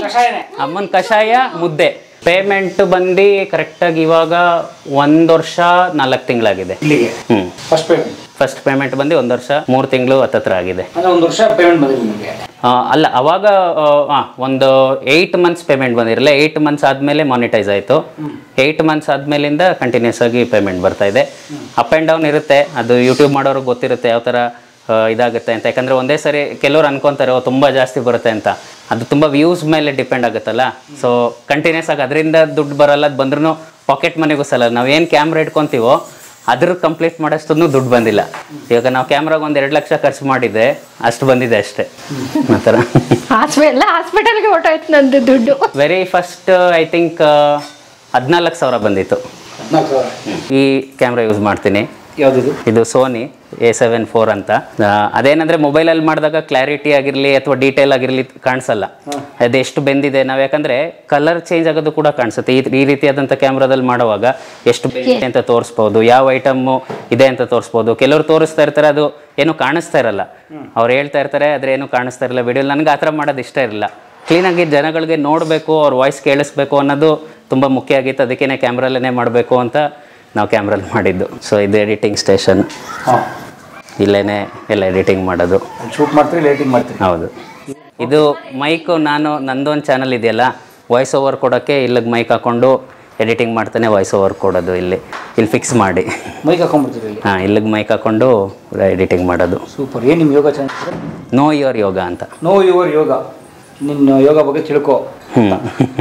ಅಮ್ಮನ ಕಷಾಯ ಮುದ್ದೆ ಪೇಮೆಂಟ್ ಬಂದು ಕರೆಕ್ಟಾಗಿ ಇವಾಗ ಒಂದು ವರ್ಷ ನಾಲ್ಕು ತಿಂಗಳಾಗಿದೆ ಇಲ್ಲಿಗೆ ಹ್ಞೂ ಫಸ್ಟ್ ಪೇಮೆಂಟ್ ಫಸ್ಟ್ ಪೇಮೆಂಟ್ ಬಂದು ಒಂದು ವರ್ಷ ಮೂರು ತಿಂಗಳು ಹತ್ತತ್ರ ಆಗಿದೆ ಅಂದ್ರೆ ಒಂದು ವರ್ಷ ಪೇಮೆಂಟ್ ಬಂದಿದೆ ನಿಮಗೆ ಆ, ಅಲ್ಲ ಅವಾಗ ಆ, ಆ, ಒಂದು ಏಯ್ಟ್ ಮಂತ್ಸ್ ಪೇಮೆಂಟ್ ಬಂದಿರಲಿಲ್ಲ ಏಯ್ಟ್ ಮಂತ್ಸ್ ಆದಮೇಲೆ ಮಾನಿಟೈಸ್ ಆಯಿತು ಏಯ್ಟ್ ಮಂತ್ಸ್ ಆದಮೇಲಿಂದ ಕಂಟಿನ್ಯೂಸ್ ಆಗಿ ಪೇಮೆಂಟ್ ಬರ್ತಾ ಇದೆ ಅಪ್ ಆ್ಯಂಡ್ ಡೌನ್ ಇರುತ್ತೆ ಅದು ಯೂಟ್ಯೂಬ್ ಮಾಡೋರಿಗೆ ಗೊತ್ತಿರುತ್ತೆ ಯಾವ ಥರ ಆ, ಇದಾಗುತ್ತೆ ಅಂತ ಯಾಕಂದರೆ ಒಂದೇ ಸರಿ ಕೆಲವ್ರು ಅನ್ಕೊತಾರೆ ಓ ತುಂಬ ಜಾಸ್ತಿ ಬರುತ್ತೆ ಅಂತ ಅದು ತುಂಬ ವ್ಯೂಸ್ ಮೇಲೆ ಡಿಪೆಂಡ್ ಆಗುತ್ತಲ್ಲ ಸೊ ಕಂಟಿನ್ಯೂಸ್ ಆಗಿ ಅದರಿಂದ ದುಡ್ಡು ಬರಲ್ಲ ಅದು ಬಂದ್ರೂ ಪಾಕೆಟ್ ಮನಿಗೂ ಸಲ ನಾವೇನು ಕ್ಯಾಮ್ರಾ ಇಟ್ಕೊತೀವೋ ಅದ್ರ ಕಂಪ್ಲೀಟ್ ಮಾಡೋಷ್ಟು ದುಡ್ಡು ಬಂದಿಲ್ಲ ಇವಾಗ ನಾವು ಕ್ಯಾಮ್ರಾಗೆ ಒಂದು ಎರಡು ಲಕ್ಷ ಖರ್ಚು ಮಾಡಿದ್ದೆ ಅಷ್ಟು ಬಂದಿದೆ ಅಷ್ಟೇ ಆ ಥರ ಹಾಸ್ಪಿ ಎಲ್ಲ ಹಾಸ್ಪಿಟಲ್ಗೆ ಹೊಟ್ಟೋಯ್ತು ನಂದು ದುಡ್ಡು ವೆರಿ ಫಸ್ಟ್ ಐ ಥಿಂಕ್ ಹದಿನಾಲ್ಕು ಸಾವಿರ ಬಂದಿತ್ತು ಹದಿನಾಲ್ಕು ಸಾವಿರ ಈ ಕ್ಯಾಮ್ರಾ ಯೂಸ್ ಮಾಡ್ತೀನಿ ಯಾವುದಿದು ಇದು ಸೋನಿ ಎ ಸೆವೆನ್ ಫೋರ್ ಅಂತ ಆ, ಅದೇನಂದ್ರೆ ಮೊಬೈಲಲ್ಲಿ ಮಾಡಿದಾಗ ಕ್ಲಾರಿಟಿ ಆಗಿರಲಿ ಅಥವಾ ಡೀಟೇಲ್ ಆಗಿರಲಿ ಕಾಣಿಸಲ್ಲ ಅದು ಎಷ್ಟು ಬೆಂದಿದೆ ನಾವು ಯಾಕಂದ್ರೆ ಕಲರ್ ಚೇಂಜ್ ಆಗೋದು ಕೂಡ ಕಾಣಿಸುತ್ತೆ ಈ ಈ ರೀತಿಯಾದಂಥ ಕ್ಯಾಮ್ರಾದಲ್ಲಿ ಮಾಡುವಾಗ ಎಷ್ಟು ಬೆಂದಿದೆ ಅಂತ ತೋರಿಸ್ಬೋದು ಯಾವ ಐಟಮ್ಮು ಇದೆ ಅಂತ ತೋರಿಸ್ಬೋದು ಕೆಲವರು ತೋರಿಸ್ತಾ ಇರ್ತಾರೆ ಅದು ಏನು ಕಾಣಿಸ್ತಾ ಇರಲ್ಲ ಅವ್ರು ಹೇಳ್ತಾ ಇರ್ತಾರೆ ಆದ್ರೆ ಏನು ಕಾಣಿಸ್ತಾ ಇರಲ್ಲ ವಿಡಿಯೋ ನನಗೆ ಆ ಥರ ಮಾಡೋದು ಇಷ್ಟ ಇರಲಿಲ್ಲ ಕ್ಲೀನಾಗಿ ಜನಗಳಿಗೆ ನೋಡಬೇಕು ಅವ್ರ ವಾಯ್ಸ್ ಕೇಳಿಸ್ಬೇಕು ಅನ್ನೋದು ತುಂಬ ಮುಖ್ಯ ಆಗಿತ್ತು ಅದಕ್ಕೇನೆ ಕ್ಯಾಮ್ರಲ್ಲೇ ಮಾಡಬೇಕು ಅಂತ ನಾವು ಕ್ಯಾಮ್ರಲ್ಲಿ ಮಾಡಿದ್ದು ಸೊ ಇದು ಎಡಿಟಿಂಗ್ ಸ್ಟೇಷನ್ ಹಾಂ ಇಲ್ಲೇನೆ ಎಲ್ಲ ಎಡಿಟಿಂಗ್ ಮಾಡೋದು ಶೂಟ್ ಮಾಡ್ತೀರಿ ಲೇಟಿಂಗ್ ಮಾಡ್ತೀರಿ ಹೌದು ಇದು ಮೈಕು ನಾನು ನಂದೊಂದು ಚಾನಲ್ ಇದೆಯಲ್ಲ ವಾಯ್ಸ್ ಓವರ್ ಕೊಡೋಕ್ಕೆ ಇಲ್ಲಿಗೆ ಮೈಕ್ ಹಾಕೊಂಡು ಎಡಿಟಿಂಗ್ ಮಾಡ್ತಾನೆ ವಾಯ್ಸ್ ಓವರ್ ಕೊಡೋದು ಇಲ್ಲಿ ಇಲ್ಲಿ ಫಿಕ್ಸ್ ಮಾಡಿ ಮೈಕ್ ಹಾಕೊಂಡ್ಬಿಡ್ತೀರಿ ಇಲ್ಲಿ ಹಾಂ ಇಲ್ಲಿಗೆ ಮೈಕ್ ಹಾಕೊಂಡು ಎಡಿಟಿಂಗ್ ಮಾಡೋದು ಸೂಪರ್ ಏನು ನಿಮ್ಮ yoga channel know your yoga ಅಂತ ನೋ ಯುವರ್ ಯೋಗ ನಿನ್ನ ಯೋಗ ಬಗ್ಗೆ ತಿಳ್ಕೊ ಹ್ಞೂ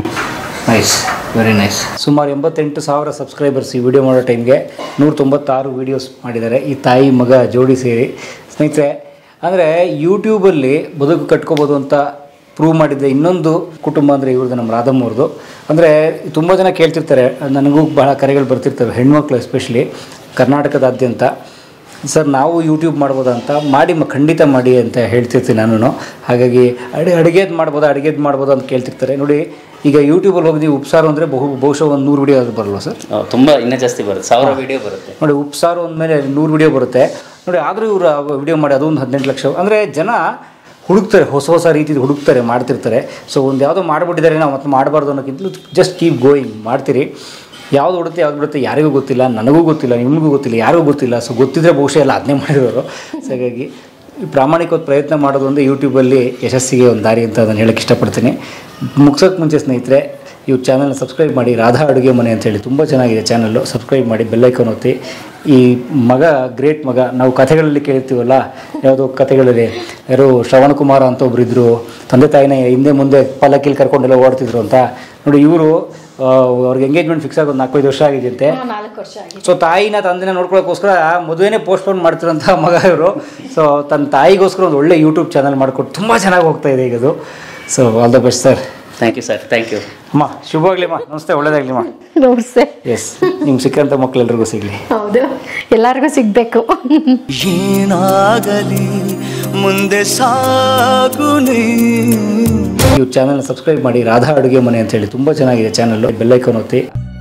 ನೈಸ್ ವೆರಿ ನೈಸ್ ಸುಮಾರು ಎಂಬತ್ತೆಂಟು ಸಾವಿರ ಸಬ್ಸ್ಕ್ರೈಬರ್ಸ್ ಈ ವಿಡಿಯೋ ಮಾಡೋ ಟೈಮ್ಗೆ ನೂರ ತೊಂಬತ್ತಾರು ವೀಡಿಯೋಸ್ ಮಾಡಿದ್ದಾರೆ ಈ ತಾಯಿ ಮಗ ಜೋಡಿ ಸೇರಿ ಸ್ನೇಹಿತರೆ ಅಂದರೆ ಯೂಟ್ಯೂಬಲ್ಲಿ ಬದುಕು ಕಟ್ಕೋಬೋದು ಅಂತ ಪ್ರೂವ್ ಮಾಡಿದ್ದೆ ಇನ್ನೊಂದು ಕುಟುಂಬ ಅಂದರೆ ಇವ್ರದ್ದು ನಮ್ಮ ರಾಧಮ್ಮವ್ರದ್ದು ಅಂದರೆ ತುಂಬ ಜನ ಕೇಳ್ತಿರ್ತಾರೆ ನನಗೂ ಬಹಳ ಕರೆಗಳು ಬರ್ತಿರ್ತವೆ ಹೆಣ್ಮಕ್ಳು ಎಸ್ಪೆಷಲಿ ಕರ್ನಾಟಕದಾದ್ಯಂತ ಸರ್ ನಾವು ಯೂಟ್ಯೂಬ್ ಮಾಡ್ಬೋದಾ ಅಂತ ಮಾಡಿ ಮ ಖಂಡಿತ ಮಾಡಿ ಅಂತ ಹೇಳ್ತಿರ್ತೀನಿ ನಾನು ಹಾಗಾಗಿ ಅಡಿ ಅಡುಗೆದು ಮಾಡ್ಬೋದಾ ಅಡುಗೆದು ಮಾಡ್ಬೋದಾ ಅಂತ ಕೇಳ್ತಿರ್ತಾರೆ ನೋಡಿ ಈಗ ಯೂಟ್ಯೂಬಲ್ಲಿ ಹೋಗಿ ನೀವು ಉಪ್ಸಾರು ಅಂದರೆ ಬಹು ಬಹುಶಃ ಒಂದು ನೂರು ವಿಡಿಯೋ ಆದರೂ ಬರಲ್ವ ಸರ್ ತುಂಬ ಇನ್ನೂ ಜಾಸ್ತಿ ಬರುತ್ತೆ ಸಾವಿರ ವಿಡಿಯೋ ಬರುತ್ತೆ ನೋಡಿ ಉಪ್ಸಾರು ಅಂದಮೇಲೆ ನೂರು ವಿಡಿಯೋ ಬರುತ್ತೆ ನೋಡಿ ಆದರೂ ಇವರು ವಿಡಿಯೋ ಮಾಡಿ ಅದೊಂದು ಹದಿನೆಂಟು ಲಕ್ಷ ಅಂದರೆ ಜನ ಹುಡುಕ್ತಾರೆ ಹೊಸ ಹೊಸ ರೀತಿದು ಹುಡುಕ್ತಾರೆ ಮಾಡ್ತಿರ್ತಾರೆ ಸೊ ಒಂದು ಯಾವುದೋ ಮಾಡಿಬಿಟ್ಟಿದ್ದಾರೆ ನಾವು ಮತ್ತೆ ಮಾಡಬಾರ್ದು ಅನ್ನೋಕ್ಕಿಂತಲೂ ಜಸ್ಟ್ ಕೀಪ್ ಗೋಯಿಂಗ್ ಮಾಡ್ತೀರಿ ಯಾವ್ದು ಹೊಡುತ್ತೆ ಯಾವ್ದು ಬಿಡುತ್ತೆ ಯಾರಿಗೂ ಗೊತ್ತಿಲ್ಲ ನನಗೂ ಗೊತ್ತಿಲ್ಲ ನಿಮಗೂ ಗೊತ್ತಿಲ್ಲ ಯಾರಿಗೂ ಗೊತ್ತಿಲ್ಲ ಸೊ ಗೊತ್ತಿದ್ರೆ ಬಹುಶಃ ಎಲ್ಲ ಅದನ್ನೇ ಮಾಡಿರೋರು ಸೊ ಹಾಗಾಗಿ ಈ ಪ್ರಾಮಾಣಿಕವಾದ ಪ್ರಯತ್ನ ಮಾಡೋದು ಅಂದರೆ ಯೂಟ್ಯೂಬಲ್ಲಿ ಯಶಸ್ಸಿಗೆ ಒಂದು ದಾರಿ ಅಂತ ನಾನು ಹೇಳಕ್ಕೆ ಇಷ್ಟಪಡ್ತೀನಿ ಮುಗ್ಸೋಕ್ಕೆ ಮುಂಚೆ ಸ್ನೇಹಿತರೆ ಇವ್ರ ಚಾನಲ್ನ ಸಬ್ಸ್ಕ್ರೈಬ್ ಮಾಡಿ ರಾಧಾ ಅಡುಗೆ ಮನೆ ಅಂತೇಳಿ ತುಂಬ ಚೆನ್ನಾಗಿದೆ ಚಾನಲ್ಲು ಸಬ್ಸ್ಕ್ರೈಬ್ ಮಾಡಿ ಬೆಲ್ಲೈಕನ್ ಒತ್ತಿ ಈ ಮಗ ಗ್ರೇಟ್ ಮಗ ನಾವು ಕಥೆಗಳಲ್ಲಿ ಕೇಳ್ತೀವಲ್ಲ ಯಾವುದೋ ಕಥೆಗಳಲ್ಲಿ ಯಾರೋ ಶ್ರವಣಕುಮಾರ ಅಂತ ಒಬ್ರು ಇದ್ರು ತಂದೆ ತಾಯಿನ ಹಿಂದೆ ಮುಂದೆ ಪಲ್ಲಕ್ಕಿಲಿ ಕರ್ಕೊಂಡೆಲ್ಲ ಓಡ್ತಿದ್ರು ಅಂತ ನೋಡಿ ಇವರು ಅವ್ರಿಗೆ ಎಂಗೇಜ್ಮೆಂಟ್ ಫಿಕ್ಸ್ ಆಗೋದು ನಾಲ್ಕೈದು ವರ್ಷ ಆಗಿದೆಯಂತೆ ನಾಲ್ಕು ವರ್ಷ ಆಗಿದೆ ಸೊ ತಾಯಿನ ತಂದೆನ ನೋಡ್ಕೊಳ್ಳೋಕ್ಕೋಸ್ಕರ ಮದುವೆನೇ ಪೋಸ್ಟ್ಪೋನ್ ಮಾಡ್ತಿರೋಂಥ ಮಗ ಇವರು ಸೊ ತನ್ನ ತಾಯಿಗೋಸ್ಕರ ಒಂದು ಒಳ್ಳೆ ಯೂಟ್ಯೂಬ್ ಚಾನಲ್ ಮಾಡಿಕೊಟ್ಟು ತುಂಬ ಚೆನ್ನಾಗಿ ಹೋಗ್ತಾ ಇದೆ ಈಗ ಅದು so all the best sir thank you sir thank you ಅಮ್ಮ ಶುಭವಾಗ್ಲಿಮ್ಮ ನಮಸ್ತೆ ಒಳ್ಳೇದಾಗ್ಲಿಮ್ಮ ನಮಸ್ತೆ ಎಸ್ ನಿಮ್ಗೆ ಸಿಕ್ಕಂಥ ಮಕ್ಕಳೆಲ್ರಿಗೂ ಸಿಗಲಿ ಹೌದು ಎಲ್ಲರಿಗೂ ಸಿಗ್ಬೇಕು ಏನಾಗಲಿ ಮುಂದೆ ಸಾಗುನಿ ನೀವು ಚಾನಲ್ನ ಸಬ್ಸ್ಕ್ರೈಬ್ ಮಾಡಿ ರಾಧಾ ಅಡುಗೆ ಮನೆ ಅಂತೇಳಿ ತುಂಬ ಚೆನ್ನಾಗಿದೆ ಚಾನಲ್ಲು ಬೆಲ್ಲೈಕನ್ ಒತ್ತಿ